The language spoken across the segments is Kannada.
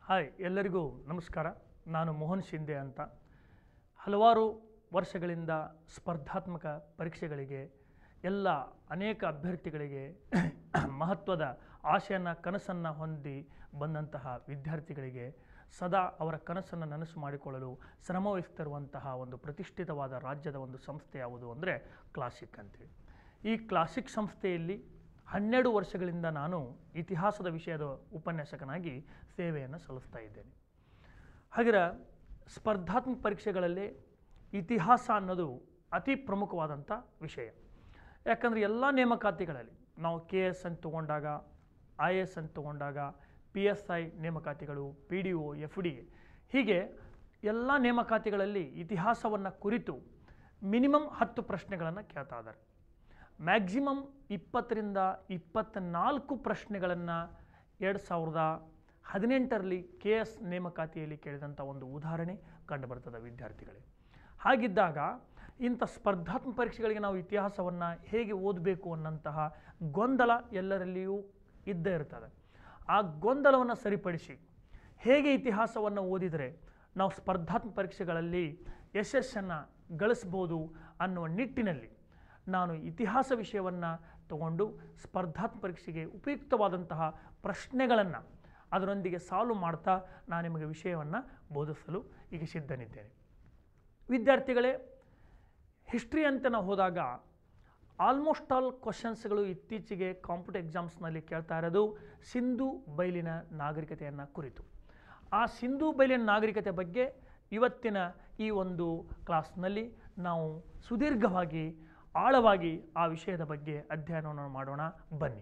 ಹಾಯ್ ಎಲ್ಲರಿಗೂ ನಮಸ್ಕಾರ ನಾನು ಮೋಹನ್ ಶಿಂದೆ ಅಂತ ಹಲವಾರು ವರ್ಷಗಳಿಂದ ಸ್ಪರ್ಧಾತ್ಮಕ ಪರೀಕ್ಷೆಗಳಿಗೆ ಎಲ್ಲ ಅನೇಕ ಅಭ್ಯರ್ಥಿಗಳಿಗೆ ಮಹತ್ವದ ಆಶೆಯನ್ನು ಕನಸನ್ನು ಹೊಂದಿ ಬಂದಂತಹ ವಿದ್ಯಾರ್ಥಿಗಳಿಗೆ ಸದಾ ಅವರ ಕನಸನ್ನು ನನಸು ಮಾಡಿಕೊಳ್ಳಲು ಶ್ರಮವಹಿಸ್ತಿರುವಂತಹ ಒಂದು ಪ್ರತಿಷ್ಠಿತವಾದ ರಾಜ್ಯದ ಒಂದು ಸಂಸ್ಥೆ ಯಾವುದು ಅಂದರೆ ಕ್ಲಾಸಿಕ್ ಅಂತೇಳಿ ಈ ಕ್ಲಾಸಿಕ್ ಸಂಸ್ಥೆಯಲ್ಲಿ ಹನ್ನೆರಡು ವರ್ಷಗಳಿಂದ ನಾನು ಇತಿಹಾಸದ ವಿಷಯದ ಉಪನ್ಯಾಸಕನಾಗಿ ಸೇವೆಯನ್ನು ಸಲ್ಲಿಸ್ತಾ ಇದ್ದೇನೆ ಹಾಗಿರ ಸ್ಪರ್ಧಾತ್ಮಕ ಪರೀಕ್ಷೆಗಳಲ್ಲಿ ಇತಿಹಾಸ ಅನ್ನೋದು ಅತಿ ಪ್ರಮುಖವಾದಂಥ ವಿಷಯ ಯಾಕಂದರೆ ಎಲ್ಲ ನೇಮಕಾತಿಗಳಲ್ಲಿ ನಾವು ಕೆ ಎಸ್ ಅಂತ ತೊಗೊಂಡಾಗ ಐ ಎಸ್ ಅಂತ ತೊಗೊಂಡಾಗ ಪಿ ಎಸ್ ಐ ನೇಮಕಾತಿಗಳು P D O F D A ಹೀಗೆ ಎಲ್ಲ ನೇಮಕಾತಿಗಳಲ್ಲಿ ಇತಿಹಾಸವನ್ನು ಕುರಿತು ಮಿನಿಮಮ್ ಹತ್ತು ಪ್ರಶ್ನೆಗಳನ್ನು ಕೇಳ್ತಾ ಇದ್ದಾರೆ ಮ್ಯಾಕ್ಸಿಮಮ್ ಇಪ್ಪತ್ತರಿಂದ ಇಪ್ಪತ್ತ್ನಾಲ್ಕು ಪ್ರಶ್ನೆಗಳನ್ನು ಎರಡು ಸಾವಿರದ ಹದಿನೆಂಟರಲ್ಲಿ ಕೆ ಎಸ್ ನೇಮಕಾತಿಯಲ್ಲಿ ಕೇಳಿದಂಥ ಒಂದು ಉದಾಹರಣೆ ಕಂಡುಬರ್ತದೆ ವಿದ್ಯಾರ್ಥಿಗಳೇ ಹಾಗಿದ್ದಾಗ ಇಂಥ ಸ್ಪರ್ಧಾತ್ಮಕ ಪರೀಕ್ಷೆಗಳಿಗೆ ನಾವು ಇತಿಹಾಸವನ್ನು ಹೇಗೆ ಓದಬೇಕು ಅನ್ನೋಂತಹ ಗೊಂದಲ ಎಲ್ಲರಲ್ಲಿಯೂ ಇದ್ದೇ ಇರ್ತದೆ ಆ ಗೊಂದಲವನ್ನು ಸರಿಪಡಿಸಿ ಹೇಗೆ ಇತಿಹಾಸವನ್ನು ಓದಿದರೆ ನಾವು ಸ್ಪರ್ಧಾತ್ಮಕ ಪರೀಕ್ಷೆಗಳಲ್ಲಿ ಯಶಸ್ಸನ್ನು ಗಳಿಸ್ಬೋದು ಅನ್ನುವ ನಿಟ್ಟಿನಲ್ಲಿ ನಾನು ಇತಿಹಾಸ ವಿಷಯವನ್ನು ತಗೊಂಡು ಸ್ಪರ್ಧಾತ್ಮಕ ಪರೀಕ್ಷೆಗೆ ಉಪಯುಕ್ತವಾದಂತಹ ಪ್ರಶ್ನೆಗಳನ್ನು ಅದರೊಂದಿಗೆ ಸಾಲ್ವ್ ಮಾಡ್ತಾ ನಾನು ನಿಮಗೆ ವಿಷಯವನ್ನು ಬೋಧಿಸಲು ಈಗ ಸಿದ್ಧನಿದ್ದೇನೆ ವಿದ್ಯಾರ್ಥಿಗಳೇ ಹಿಸ್ಟ್ರಿ ಅಂತ ನಾವು ಹೋದಾಗ ಆಲ್ಮೋಸ್ಟ್ ಆಲ್ ಕ್ವಶನ್ಸ್ಗಳು ಇತ್ತೀಚೆಗೆ ಕಾಂಪಿಟೇಟಿವ್ ಎಕ್ಸಾಮ್ಸ್ನಲ್ಲಿ ಕೇಳ್ತಾ ಇರೋದು ಸಿಂಧು ಬಯಲಿನ ನಾಗರಿಕತೆಯನ್ನು ಕುರಿತು ಆ ಸಿಂಧು ಬಯಲಿನ ನಾಗರಿಕತೆ ಬಗ್ಗೆ ಇವತ್ತಿನ ಈ ಒಂದು ಕ್ಲಾಸ್ನಲ್ಲಿ ನಾವು ಸುದೀರ್ಘವಾಗಿ ಆಳವಾಗಿ ಆ ವಿಷಯದ ಬಗ್ಗೆ ಅಧ್ಯಯನವನ್ನು ಮಾಡೋಣ ಬನ್ನಿ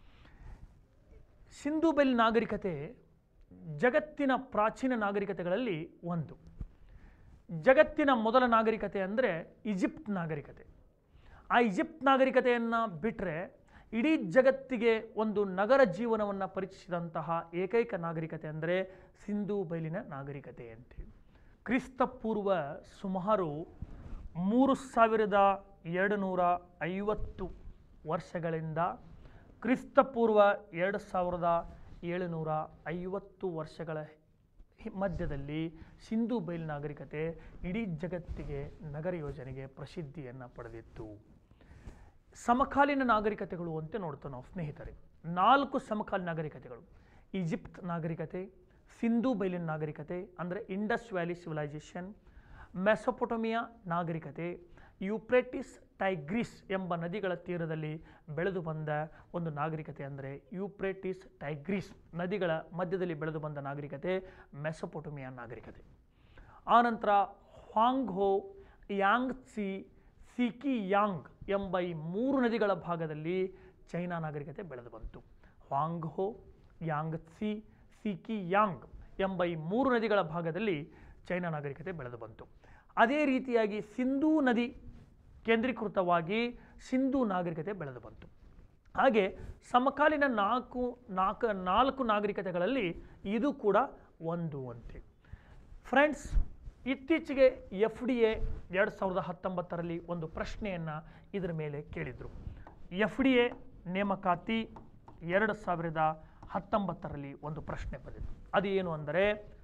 ಸಿಂಧು ಬಯಲು ನಾಗರಿಕತೆ ಜಗತ್ತಿನ ಪ್ರಾಚೀನ ನಾಗರಿಕತೆಗಳಲ್ಲಿ ಒಂದು ಜಗತ್ತಿನ ಮೊದಲ ನಾಗರಿಕತೆ ಅಂದರೆ ಈಜಿಪ್ಟ್ ನಾಗರಿಕತೆ ಆ ಈಜಿಪ್ಟ್ ನಾಗರಿಕತೆಯನ್ನು ಬಿಟ್ಟರೆ ಇಡೀ ಜಗತ್ತಿಗೆ ಒಂದು ನಗರ ಜೀವನವನ್ನು ಪರಿಚಯಿಸಿದಂತಹ ಏಕೈಕ ನಾಗರಿಕತೆ ಅಂದರೆ ಸಿಂಧು ಬಯಲಿನ ನಾಗರಿಕತೆ ಅಂತೇಳಿ ಕ್ರಿಸ್ತ ಪೂರ್ವ ಸುಮಾರು ಮೂರು ಸಾವಿರದ ಎರಡು ನೂರ ಐವತ್ತು ವರ್ಷಗಳಿಂದ ಕ್ರಿಸ್ತಪೂರ್ವ ಎರಡು ಸಾವಿರದ ಏಳುನೂರ ಐವತ್ತು ವರ್ಷಗಳ ಹಿ- ಮಧ್ಯದಲ್ಲಿ ಸಿಂಧು ಬಯಲು ನಾಗರಿಕತೆ ಇಡೀ ಜಗತ್ತಿಗೆ ನಗರ ಯೋಜನೆಗೆ ಪ್ರಸಿದ್ಧಿಯನ್ನು ಪಡೆದಿತ್ತು ಸಮಕಾಲೀನ ನಾಗರಿಕತೆಗಳು ಅಂತ ನೋಡ್ತೇವೆ ನಾವು ಸ್ನೇಹಿತರೆ ನಾಲ್ಕು ಸಮಕಾಲೀನ ನಾಗರಿಕತೆಗಳು ಈಜಿಪ್ಟ್ ನಾಗರಿಕತೆ ಸಿಂಧು ಬೈಲಿನ ನಾಗರಿಕತೆ ಅಂದರೆ ಇಂಡಸ್ ವ್ಯಾಲಿ ಸಿವಿಲೈಸೇಷನ್ ಮೆಸೊಪೊಟೊಮಿಯಾ ನಾಗರಿಕತೆ ಯುಪ್ರೆಟಿಸ್ ಟೈಗ್ರಿಸ್ ಎಂಬ ನದಿಗಳ ತೀರದಲ್ಲಿ ಬೆಳೆದು ಬಂದ ಒಂದು ನಾಗರಿಕತೆ ಅಂದರೆ ಯುಪ್ರೆಟಿಸ್ ಟೈಗ್ರಿಸ್ ನದಿಗಳ ಮಧ್ಯದಲ್ಲಿ ಬೆಳೆದು ಬಂದ ನಾಗರಿಕತೆ ಮೆಸೊಪೊಟೊಮಿಯಾ ನಾಗರಿಕತೆ ಆನಂತರ ಹ್ವಾಂಗ್ ಹೋ ಯಾಂಗ್ ಸಿ ಸಿಕಿ ಯಾಂಗ್ ಎಂಬ ಈ ಮೂರು ನದಿಗಳ ಭಾಗದಲ್ಲಿ ಚೈನಾ ನಾಗರಿಕತೆ ಬೆಳೆದು ಬಂತು ಹ್ವಾಂಗ್ ಹೋ ಯಾಂಗ್ ಸಿ ಸಿಕಿ ಯಾಂಗ್ ಎಂಬ ಈ ಮೂರು ನದಿಗಳ ಭಾಗದಲ್ಲಿ ಚೈನಾ ನಾಗರಿಕತೆ ಬೆಳೆದು ಬಂತು ಅದೇ ರೀತಿಯಾಗಿ ಸಿಂಧೂ ನದಿ ಕೇಂದ್ರೀಕೃತವಾಗಿ ಸಿಂಧೂ ನಾಗರಿಕತೆ ಬೆಳೆದು ಬಂತು ಹಾಗೆ ಸಮಕಾಲೀನ ನಾಲ್ಕು ನಾಲ್ಕು ನಾಲ್ಕು ನಾಗರಿಕತೆಗಳಲ್ಲಿ ಇದು ಕೂಡ ಒಂದು ಅಂತೆ ಫ್ರೆಂಡ್ಸ್ ಇತ್ತೀಚೆಗೆ ಎಫ್ ಡಿ ಎ ಎರಡು ಸಾವಿರದ ಹತ್ತೊಂಬತ್ತರಲ್ಲಿ ಒಂದು ಪ್ರಶ್ನೆಯನ್ನು ಇದರ ಮೇಲೆ ಕೇಳಿದರು ಎಫ್ ಡಿ ಎ ನೇಮಕಾತಿ ಎರಡು ಸಾವಿರದ ಹತ್ತೊಂಬತ್ತರಲ್ಲಿ ಒಂದು ಪ್ರಶ್ನೆ ಬಂದಿತ್ತು ಅದು ಏನು ಅಂದರೆ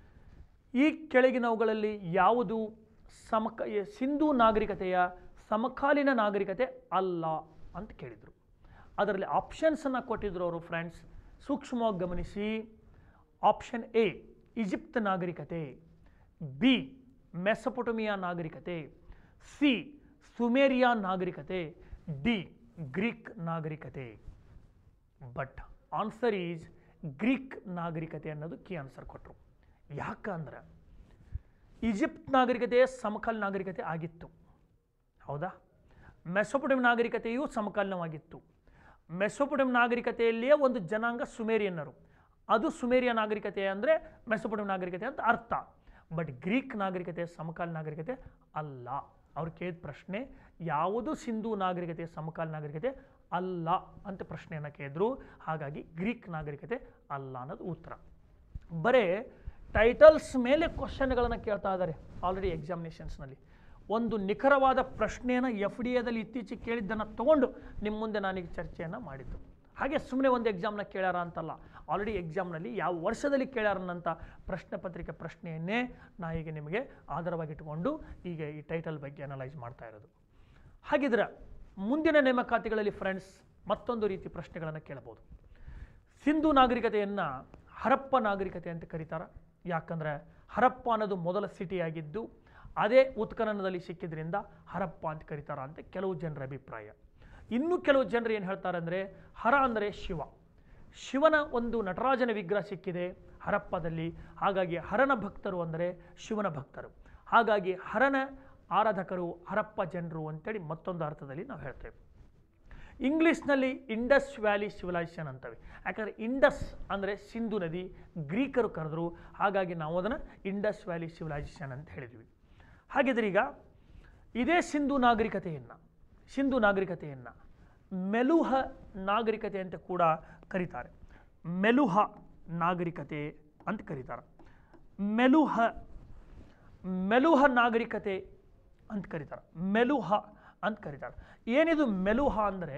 ಈ ಕೆಳಗಿನವುಗಳಲ್ಲಿ ಯಾವುದು ಸಮಕ ಎ- ಸಿಂಧೂ ನಾಗರಿಕತೆಯ ಸಮಕಾಲೀನ ನಾಗರಿಕತೆ ಅಲ್ಲ ಅಂತ ಕೇಳಿದರು ಅದರಲ್ಲಿ ಆಪ್ಷನ್ಸನ್ನು ಕೊಟ್ಟಿದ್ರು ಅವರು ಫ್ರೆಂಡ್ಸ್ ಸೂಕ್ಷ್ಮವಾಗಿ ಗಮನಿಸಿ ಆಪ್ಷನ್ ಎ ಈಜಿಪ್ಟ್ ನಾಗರಿಕತೆ ಬಿ ಮೆಸೊಪೊಟಮಿಯಾ ನಾಗರಿಕತೆ ಸಿ ಸುಮೇರಿಯಾ ನಾಗರಿಕತೆ ಡಿ ಗ್ರೀಕ್ ನಾಗರಿಕತೆ ಬಟ್ ಆನ್ಸರ್ ಈಸ್ ಗ್ರೀಕ್ ನಾಗರಿಕತೆ ಅನ್ನೋದು ಕೀ ಆನ್ಸರ್ ಕೊಟ್ಟರು ಯಾಕಂದ್ರೆ ಈಜಿಪ್ಟ್ ನಾಗರಿಕತೆ ಸಮಕಾಲ ನಾಗರಿಕತೆ ಆಗಿತ್ತು ಹೌದಾ ಮೆಸೊಪೊಟಮ್ ನಾಗರಿಕತೆಯೂ ಸಮಕಾಲೀನವಾಗಿತ್ತು ಮೆಸೊಪೊಟಮ್ ನಾಗರಿಕತೆಯಲ್ಲಿಯೇ ಒಂದು ಜನಾಂಗ ಸುಮೇರಿಯನ್ನರು ಅದು ಸುಮೇರಿಯ ನಾಗರಿಕತೆ ಅಂದರೆ ಮೆಸೊಪೊಟಮ್ ನಾಗರಿಕತೆ ಅಂತ ಅರ್ಥ ಬಟ್ ಗ್ರೀಕ್ ನಾಗರಿಕತೆ ಸಮಕಾಲ ನಾಗರಿಕತೆ ಅಲ್ಲ ಅವ್ರು ಕೇಳಿದ ಪ್ರಶ್ನೆ ಯಾವುದು ಸಿಂಧೂ ನಾಗರಿಕತೆ ಸಮಕಾಲ ನಾಗರಿಕತೆ ಅಲ್ಲ ಅಂತ ಪ್ರಶ್ನೆಯನ್ನು ಕೇಳಿದ್ರು ಹಾಗಾಗಿ ಗ್ರೀಕ್ ನಾಗರಿಕತೆ ಅಲ್ಲ ಅನ್ನೋದು ಉತ್ತರ ಬರೇ ಟೈಟಲ್ಸ್ ಮೇಲೆ ಕ್ವಶನ್ಗಳನ್ನು ಕೇಳ್ತಾ ಇದ್ದಾರೆ ಆಲ್ರೆಡಿ ಎಕ್ಸಾಮಿನೇಷನ್ಸ್ನಲ್ಲಿ ಒಂದು ನಿಖರವಾದ ಪ್ರಶ್ನೆಯನ್ನು ಎಫ್ ಡಿ ಎದಲ್ಲಿ ಇತ್ತೀಚೆಗೆ ಕೇಳಿದ್ದನ್ನು ತಗೊಂಡು ನಿಮ್ಮ ಮುಂದೆ ನಾನೀಗ ಚರ್ಚೆಯನ್ನು ಮಾಡಿದ್ದು ಹಾಗೆ ಸುಮ್ಮನೆ ಒಂದು ಎಕ್ಸಾಮ್ನ ಕೇಳ್ಯಾರ ಅಂತಲ್ಲ ಆಲ್ರೆಡಿ ಎಕ್ಸಾಮ್ನಲ್ಲಿ ಯಾವ ವರ್ಷದಲ್ಲಿ ಕೇಳ್ಯಾರನ್ನಂಥ ಪ್ರಶ್ನೆ ಪತ್ರಿಕೆ ಪ್ರಶ್ನೆಯನ್ನೇ ನಾ ಈಗ ನಿಮಗೆ ಆಧಾರವಾಗಿಟ್ಟುಕೊಂಡು ಈಗ ಈ ಟೈಟಲ್ ಬಗ್ಗೆ ಅನಲೈಸ್ ಮಾಡ್ತಾ ಇರೋದು ಹಾಗಿದ್ರೆ ಮುಂದಿನ ನೇಮಕಾತಿಗಳಲ್ಲಿ ಫ್ರೆಂಡ್ಸ್ ಮತ್ತೊಂದು ರೀತಿ ಪ್ರಶ್ನೆಗಳನ್ನು ಕೇಳಬಹುದು ಸಿಂಧು ನಾಗರಿಕತೆಯನ್ನು ಹರಪ್ಪ ನಾಗರಿಕತೆ ಅಂತ ಕರೀತಾರೆ ಯಾಕಂದರೆ ಹರಪ್ಪ ಅನ್ನೋದು ಮೊದಲ ಸಿಟಿಯಾಗಿದ್ದು ಅದೇ ಉತ್ಖನನದಲ್ಲಿ ಸಿಕ್ಕಿದ್ರಿಂದ ಹರಪ್ಪ ಅಂತ ಕರೀತಾರ ಅಂತ ಕೆಲವು ಜನರ ಅಭಿಪ್ರಾಯ ಇನ್ನು ಕೆಲವು ಜನರು ಏನು ಹೇಳ್ತಾರೆ ಅಂದರೆ ಹರ ಅಂದರೆ ಶಿವ ಶಿವನ ಒಂದು ನಟರಾಜನ ವಿಗ್ರಹ ಸಿಕ್ಕಿದೆ ಹರಪ್ಪದಲ್ಲಿ ಹಾಗಾಗಿ ಹರನ ಭಕ್ತರು ಅಂದರೆ ಶಿವನ ಭಕ್ತರು ಹಾಗಾಗಿ ಹರನ ಆರಾಧಕರು ಹರಪ್ಪ ಜನರು ಅಂತೇಳಿ ಮತ್ತೊಂದು ಅರ್ಥದಲ್ಲಿ ನಾವು ಹೇಳ್ತೇವೆ ಇಂಗ್ಲೀಷ್ನಲ್ಲಿ ಇಂಡಸ್ ವ್ಯಾಲಿ ಸಿವಿಲೈಸೇಷನ್ ಅಂತವೆ ಯಾಕಂದರೆ ಇಂಡಸ್ ಅಂದರೆ ಸಿಂಧು ನದಿ ಗ್ರೀಕರು ಕರೆದ್ರು ಹಾಗಾಗಿ ನಾವು ಅದನ್ನು ಇಂಡಸ್ ವ್ಯಾಲಿ ಸಿವಿಲೈಸೇಷನ್ ಅಂತ ಹೇಳಿದ್ವಿ ಹಾಗಿದ್ರೆ ಈಗ ಇದೇ ಸಿಂಧು ನಾಗರಿಕತೆಯನ್ನು ಸಿಂಧು ನಾಗರಿಕತೆಯನ್ನು ಮೆಲುಹ ನಾಗರಿಕತೆ ಅಂತ ಕೂಡ ಕರೀತಾರೆ ಮೆಲುಹ ನಾಗರಿಕತೆ ಅಂತ ಕರೀತಾರೆ ಮೆಲುಹ ಮೆಲುಹ ನಾಗರಿಕತೆ ಅಂತ ಕರೀತಾರೆ ಮೆಲುಹ ಅಂತ ಕರೀತಾರೆ ಏನಿದು ಮೆಲುಹ ಅಂದರೆ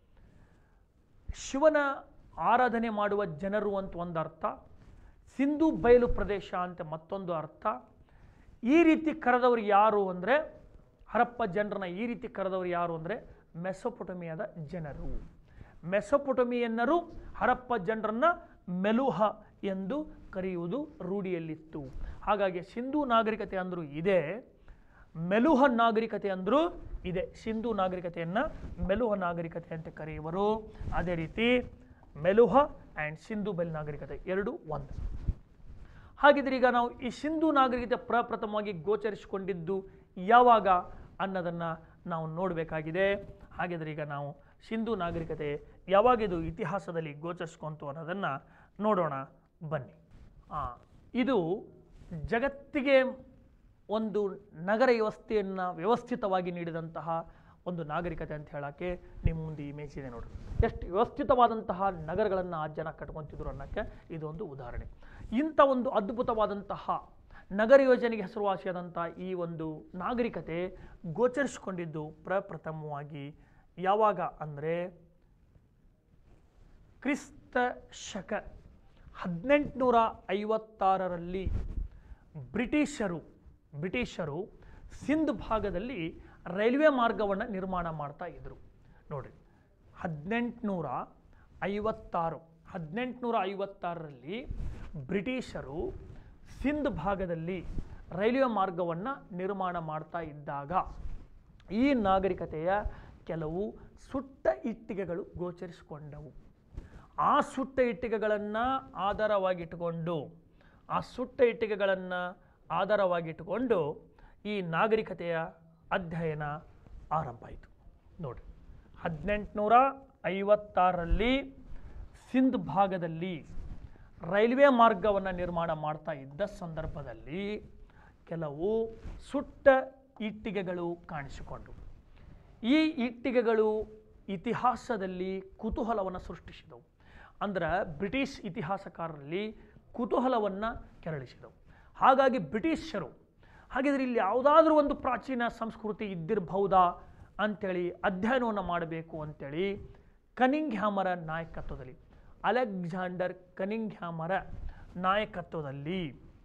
ಶಿವನ ಆರಾಧನೆ ಮಾಡುವ ಜನರು ಅಂತ ಒಂದು ಅರ್ಥ ಸಿಂಧು ಬಯಲು ಪ್ರದೇಶ ಅಂತ ಮತ್ತೊಂದು ಅರ್ಥ ಈ ರೀತಿ ಕರೆದವರು ಯಾರು ಅಂದರೆ ಹರಪ್ಪ ಜನರನ್ನ ಈ ರೀತಿ ಕರೆದವರು ಯಾರು ಅಂದರೆ ಮೆಸೊಪೊಟಮಿಯಾದ ಜನರು ಮೆಸೊಪೊಟಮಿಯನ್ನರು ಹರಪ್ಪ ಜನರನ್ನ ಮೆಲುಹ ಎಂದು ಕರೆಯುವುದು ರೂಢಿಯಲ್ಲಿತ್ತು ಹಾಗಾಗಿ ಸಿಂಧು ನಾಗರಿಕತೆ ಅಂದರೂ ಇದೆ ಮೆಲುಹ ನಾಗರಿಕತೆ ಅಂದರೂ ಇದೆ ಸಿಂಧು ನಾಗರಿಕತೆಯನ್ನು ಮೆಲುಹ ನಾಗರಿಕತೆ ಅಂತ ಕರೆಯುವರು ಅದೇ ರೀತಿ ಮೆಲುಹ ಆ್ಯಂಡ್ ಸಿಂಧು ಬೆಲ್ ನಾಗರಿಕತೆ ಎರಡು ಒಂದು ಹಾಗಿದ್ರೆ ಈಗ ನಾವು ಈ ಸಿಂಧು ನಾಗರಿಕತೆ ಪ್ರಪ್ರಥಮವಾಗಿ ಗೋಚರಿಸಿಕೊಂಡಿದ್ದು ಯಾವಾಗ ಅನ್ನೋದನ್ನು ನಾವು ನೋಡಬೇಕಾಗಿದೆ ಹಾಗಿದ್ರೆ ಈಗ ನಾವು ಸಿಂಧು ನಾಗರಿಕತೆ ಯಾವಾಗಿದು ಇತಿಹಾಸದಲ್ಲಿ ಗೋಚರಿಸ್ಕೊಂತು ಅನ್ನೋದನ್ನು ನೋಡೋಣ ಬನ್ನಿ ಆ, ಇದು ಜಗತ್ತಿಗೆ ಒಂದು ನಗರ ವ್ಯವಸ್ಥೆಯನ್ನು ವ್ಯವಸ್ಥಿತವಾಗಿ ನೀಡಿದಂತಹ ಒಂದು ನಾಗರಿಕತೆ ಅಂತ ಹೇಳೋಕ್ಕೆ ನಿಮ್ಮ ಮುಂದೆ ಇಮೇಜ್ ಇದೆ ನೋಡ್ರಿ ಎಷ್ಟು ವ್ಯವಸ್ಥಿತವಾದಂತಹ ನಗರಗಳನ್ನು ಆ ಜನ ಕಟ್ಕೊತಿದ್ರು ಅನ್ನೋಕ್ಕೆ ಇದೊಂದು ಉದಾಹರಣೆ ಇಂಥ ಒಂದು ಅದ್ಭುತವಾದಂತಹ ನಗರ ಯೋಜನೆಗೆ ಹೆಸರುವಾಸಿಯಾದಂಥ ಈ ಒಂದು ನಾಗರಿಕತೆ ಗೋಚರಿಸಿಕೊಂಡಿದ್ದು ಪ್ರಪ್ರಥಮವಾಗಿ ಯಾವಾಗ ಅಂದರೆ ಕ್ರಿಸ್ತ ಶಕ ಹದಿನೆಂಟುನೂರ ಐವತ್ತಾರರಲ್ಲಿ ಬ್ರಿಟಿಷರು ಬ್ರಿಟಿಷರು ಸಿಂಧ್ ಭಾಗದಲ್ಲಿ ರೈಲ್ವೆ ಮಾರ್ಗವನ್ನು ನಿರ್ಮಾಣ ಮಾಡ್ತಾ ಇದ್ದರು ನೋಡ್ರಿ ಹದಿನೆಂಟುನೂರ ಐವತ್ತಾರು ಹದಿನೆಂಟುನೂರ ಐವತ್ತಾರರಲ್ಲಿ ಬ್ರಿಟಿಷರು ಸಿಂಧ್ ಭಾಗದಲ್ಲಿ ರೈಲ್ವೆ ಮಾರ್ಗವನ್ನು ನಿರ್ಮಾಣ ಮಾಡ್ತಾ ಇದ್ದಾಗ ಈ ನಾಗರಿಕತೆಯ ಕೆಲವು ಸುಟ್ಟ ಇಟ್ಟಿಗೆಗಳು ಗೋಚರಿಸಿಕೊಂಡವು ಆ ಸುಟ್ಟ ಇಟ್ಟಿಗೆಗಳನ್ನು ಆಧಾರವಾಗಿಟ್ಟುಕೊಂಡು ಆ ಸುಟ್ಟ ಇಟ್ಟಿಗೆಗಳನ್ನು ಆಧಾರವಾಗಿಟ್ಟುಕೊಂಡು ಈ ನಾಗರಿಕತೆಯ ಅಧ್ಯಯನ ಆರಂಭ ಆಯಿತು ನೋಡಿ ಹದಿನೆಂಟುನೂರ ಐವತ್ತಾರರಲ್ಲಿ ಸಿಂಧ್ ಭಾಗದಲ್ಲಿ ರೈಲ್ವೆ ಮಾರ್ಗವನ್ನು ನಿರ್ಮಾಣ ಮಾಡ್ತಾ ಇದ್ದ ಸಂದರ್ಭದಲ್ಲಿ ಕೆಲವು ಸುಟ್ಟ ಇಟ್ಟಿಗೆಗಳು ಕಾಣಿಸಿಕೊಂಡವು ಈ ಇಟ್ಟಿಗೆಗಳು ಇತಿಹಾಸದಲ್ಲಿ ಕುತೂಹಲವನ್ನು ಸೃಷ್ಟಿಸಿದವು ಅಂದ್ರೆ ಬ್ರಿಟಿಷ್ ಇತಿಹಾಸಕಾರರಲ್ಲಿ ಕುತೂಹಲವನ್ನು ಕೆರಳಿಸಿದವು ಹಾಗಾಗಿ ಬ್ರಿಟಿಷರು ಹಾಗಿದ್ರೆ ಇಲ್ಲಿ ಯಾವುದಾದ್ರೂ ಒಂದು ಪ್ರಾಚೀನ ಸಂಸ್ಕೃತಿ ಇದ್ದಿರಬಹುದಾ ಅಂಥೇಳಿ ಅಧ್ಯಯನವನ್ನು ಮಾಡಬೇಕು ಅಂಥೇಳಿ ಕನಿಂಗ್ ಹ್ಯಾಮರ ನಾಯಕತ್ವದಲ್ಲಿ ಅಲೆಕ್ಸಾಂಡರ್ ಕನಿಂಗ್ ಹ್ಯಾಮರ ನಾಯಕತ್ವದಲ್ಲಿ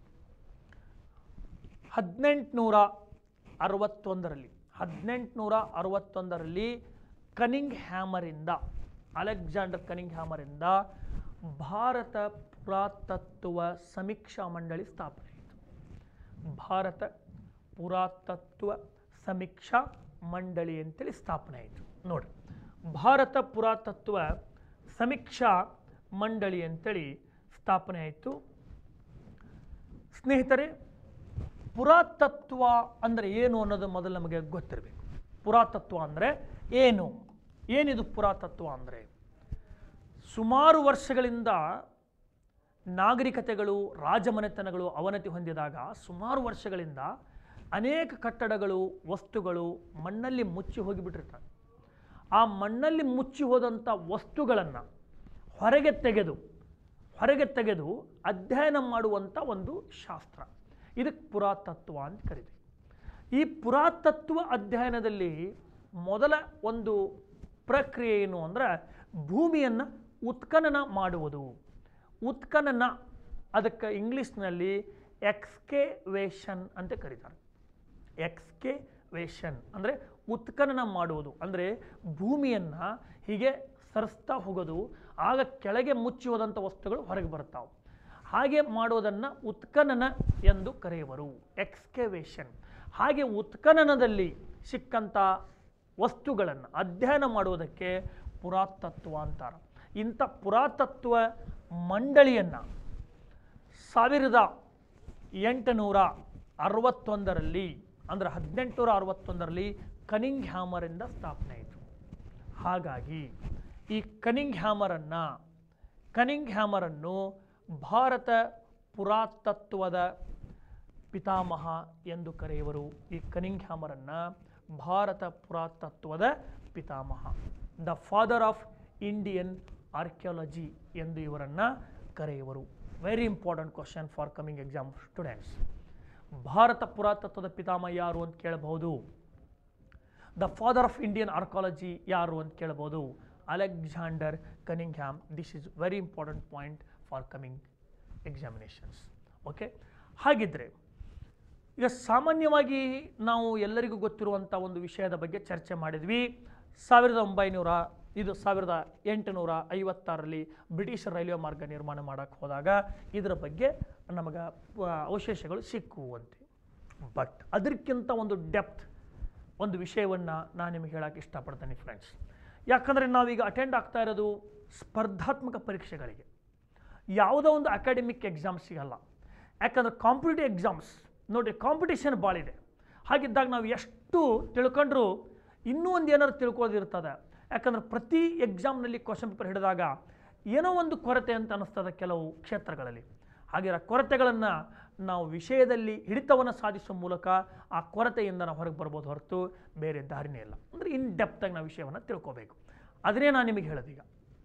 ಹದಿನೆಂಟುನೂರ ಅರವತ್ತೊಂದರಲ್ಲಿ ಹದಿನೆಂಟುನೂರ ಅರವತ್ತೊಂದರಲ್ಲಿ ಕನಿಂಗ್ ಹ್ಯಾಮರಿಂದ ಅಲೆಕ್ಸಾಂಡರ್ ಕನಿಂಗ್ ಹ್ಯಾಮರಿಂದ ಭಾರತ ಪುರಾತತ್ವ ಸಮೀಕ್ಷಾ ಮಂಡಳಿ ಸ್ಥಾಪನೆ ಆಯಿತು ಭಾರತ ಪುರಾತತ್ವ ಸಮೀಕ್ಷಾ ಮಂಡಳಿ ಅಂತೇಳಿ ಸ್ಥಾಪನೆ ಆಯಿತು ನೋಡಿ ಭಾರತ ಪುರಾತತ್ವ ಸಮೀಕ್ಷಾ ಮಂಡಳಿ ಅಂತೇಳಿ ಸ್ಥಾಪನೆ ಆಯಿತು ಸ್ನೇಹಿತರೆ ಪುರಾತತ್ವ ಅಂದರೆ ಏನು ಅನ್ನೋದು ಮೊದಲು ನಮಗೆ ಗೊತ್ತಿರಬೇಕು ಪುರಾತತ್ವ ಅಂದರೆ ಏನು ಏನಿದು ಪುರಾತತ್ವ ಅಂದರೆ ಸುಮಾರು ವರ್ಷಗಳಿಂದ ನಾಗರಿಕತೆಗಳು ರಾಜಮನೆತನಗಳು ಅವನತಿ ಹೊಂದಿದಾಗ ಸುಮಾರು ವರ್ಷಗಳಿಂದ ಅನೇಕ ಕಟ್ಟಡಗಳು ವಸ್ತುಗಳು ಮಣ್ಣಲ್ಲಿ ಮುಚ್ಚಿ ಹೋಗಿಬಿಟ್ಟಿರ್ತವೆ ಆ ಮಣ್ಣಲ್ಲಿ ಮುಚ್ಚಿ ಹೋದಂಥ ವಸ್ತುಗಳನ್ನು ಹೊರಗೆ ತೆಗೆದು ಹೊರಗೆ ತೆಗೆದು ಅಧ್ಯಯನ ಮಾಡುವಂಥ ಒಂದು ಶಾಸ್ತ್ರ ಇದಕ್ಕೆ ಪುರಾತತ್ವ ಅಂತ ಕರಿತೀವಿ ಈ ಪುರಾತತ್ವ ಅಧ್ಯಯನದಲ್ಲಿ ಮೊದಲ ಒಂದು ಪ್ರಕ್ರಿಯೆ ಏನು ಅಂದರೆ ಭೂಮಿಯನ್ನು ಉತ್ಖನನ ಮಾಡುವುದು ಉತ್ಖನನ ಅದಕ್ಕೆ ಇಂಗ್ಲೀಷ್ನಲ್ಲಿ ಎಕ್ಸ್ಕೇವೇಷನ್ ಅಂತ ಕರೀತಾರೆ ಎಕ್ಸ್ಕೇವೇಷನ್ ಅಂದರೆ ಉತ್ಖನನ ಮಾಡುವುದು ಅಂದರೆ ಭೂಮಿಯನ್ನು ಹೀಗೆ ಸರಿಸ್ತಾ ಹೋಗೋದು ಆಗ ಕೆಳಗೆ ಮುಚ್ಚಿ ವಸ್ತುಗಳು ಹೊರಗೆ ಬರ್ತಾವೆ ಹಾಗೆ ಮಾಡೋದನ್ನು ಉತ್ಖನನ ಎಂದು ಕರೆಯುವರು ಎಕ್ಸ್ಕೇವೇಷನ್ ಹಾಗೆ ಉತ್ಖನನದಲ್ಲಿ ಸಿಕ್ಕಂಥ ವಸ್ತುಗಳನ್ನು ಅಧ್ಯಯನ ಮಾಡುವುದಕ್ಕೆ ಪುರಾತತ್ವ ಅಂತಾರೆ ಇಂಥ ಪುರಾತತ್ವ ಮಂಡಳಿಯನ್ನು ಸಾವಿರದ ಎಂಟುನೂರ ಅರವತ್ತೊಂದರಲ್ಲಿ ಅಂದರೆ ಹದಿನೆಂಟುನೂರ ಅರವತ್ತೊಂದರಲ್ಲಿ ಕನಿಂಗ್ ಹ್ಯಾಮರಿಂದ ಸ್ಥಾಪನೆ ಆಯಿತು ಹಾಗಾಗಿ ಈ ಕನಿಂಗ್ ಹ್ಯಾಮರನ್ನು ಕನಿಂಗ್ ಹ್ಯಾಮರನ್ನು ಭಾರತ ಪುರಾತತ್ವದ ಪಿತಾಮಹ ಎಂದು ಕರೆಯುವರು ಈ ಕನಿಂಗ್ ಹ್ಯಾಮರನ್ನು ಭಾರತ ಪುರಾತತ್ವದ ಪಿತಾಮಹ the father of Indian archaeology ಎಂದು ಇವರನ್ನು ಕರೆಯುವರು very important question for coming exam students Bharat ಪುರಾತತ್ವದ ಪಿತಾಮಹ ಯಾರು ಅಂತ ಕೇಳಬಹುದು the father of Indian archaeology ಯಾರು ಅಂತ ಕೇಳ್ಬೋದು Alexander Cunningham this is very important point for coming examinations okay ಹಾಗಿದ್ರೆ ಈಗ ಸಾಮಾನ್ಯವಾಗಿ ನಾವು ಎಲ್ಲರಿಗೂ ಗೊತ್ತಿರುವಂಥ ಒಂದು ವಿಷಯದ ಬಗ್ಗೆ ಚರ್ಚೆ ಮಾಡಿದ್ವಿ ಸಾವಿರದ ಒಂಬೈನೂರ ಇದು ಸಾವಿರದ ಎಂಟುನೂರ ಐವತ್ತಾರರಲ್ಲಿ ಬ್ರಿಟಿಷ್ ರೈಲ್ವೆ ಮಾರ್ಗ ನಿರ್ಮಾಣ ಮಾಡೋಕ್ಕೆ ಹೋದಾಗ ಇದರ ಬಗ್ಗೆ ನಮಗೆ ಅವಶೇಷಗಳು ಸಿಕ್ಕುವಂತೆ ಬಟ್ ಅದಕ್ಕಿಂತ ಒಂದು ಡೆಪ್ತ್ ಒಂದು ವಿಷಯವನ್ನು ನಾನು ನಿಮಗೆ ಹೇಳೋಕ್ಕೆ ಇಷ್ಟಪಡ್ತೇನೆ ಫ್ರೆಂಡ್ಸ್ ಯಾಕಂದರೆ ನಾವೀಗ ಅಟೆಂಡ್ ಆಗ್ತಾ ಇರೋದು ಸ್ಪರ್ಧಾತ್ಮಕ ಪರೀಕ್ಷೆಗಳಿಗೆ ಯಾವುದೋ ಒಂದು ಅಕಾಡೆಮಿಕ್ ಎಕ್ಸಾಮ್ ಸಿಗಲ್ಲ ಯಾಕಂದರೆ ಕಾಂಪಿಟೇಟಿವ್ ಎಕ್ಸಾಮ್ಸ್ ನೋಡಿ ಕಾಂಪಿಟೇಷನ್ ಭಾಳ ಇದೆ ಹಾಗಿದ್ದಾಗ ನಾವು ಎಷ್ಟು ತಿಳ್ಕೊಂಡ್ರೂ ಇನ್ನೂ ಒಂದು ಏನಾದ್ರು ತಿಳ್ಕೊಳ್ಳೋದಿರ್ತದೆ ಯಾಕಂದ್ರೆ ಪ್ರತಿ ಎಕ್ಸಾಮ್ನಲ್ಲಿ ಕ್ವಶನ್ ಪೇಪರ್ ಹಿಡಿದಾಗ ಏನೋ ಒಂದು ಕೊರತೆ ಅಂತ ಅನ್ನಿಸ್ತದೆ ಕೆಲವು ಕ್ಷೇತ್ರಗಳಲ್ಲಿ ಹಾಗಿರೋ ಕೊರತೆಗಳನ್ನು ನಾವು ವಿಷಯದಲ್ಲಿ ಹಿಡಿತವನ್ನು ಸಾಧಿಸುವ ಮೂಲಕ ಆ ಕೊರತೆಯಿಂದ ನಾವು ಹೊರಗೆ ಬರ್ಬೋದು ಹೊರತು ಬೇರೆ ದಾರಿನೇ ಇಲ್ಲ ಅಂದರೆ ಇನ್ ಡೆಪ್ತಾಗಿ ನಾವು ವಿಷಯವನ್ನು ತಿಳ್ಕೋಬೇಕು ಅದನ್ನೇ ನಾನು ನಿಮಗೆ ಹೇಳೋದೀಗ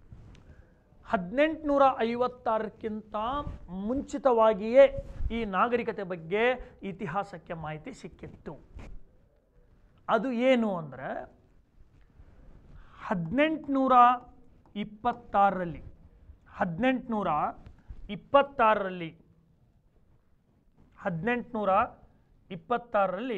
ಹದಿನೆಂಟುನೂರ ಐವತ್ತಾರಕ್ಕಿಂತ ಮುಂಚಿತವಾಗಿಯೇ ಈ ನಾಗರಿಕತೆ ಬಗ್ಗೆ ಇತಿಹಾಸಕ್ಕೆ ಮಾಹಿತಿ ಸಿಕ್ಕಿತ್ತು ಅದು ಏನು ಅಂದರೆ ಹದಿನೆಂಟುನೂರ ಇಪ್ಪತ್ತಾರರಲ್ಲಿ ಹದಿನೆಂಟುನೂರ ಇಪ್ಪತ್ತಾರರಲ್ಲಿ ಹದಿನೆಂಟುನೂರ ಇಪ್ಪತ್ತಾರರಲ್ಲಿ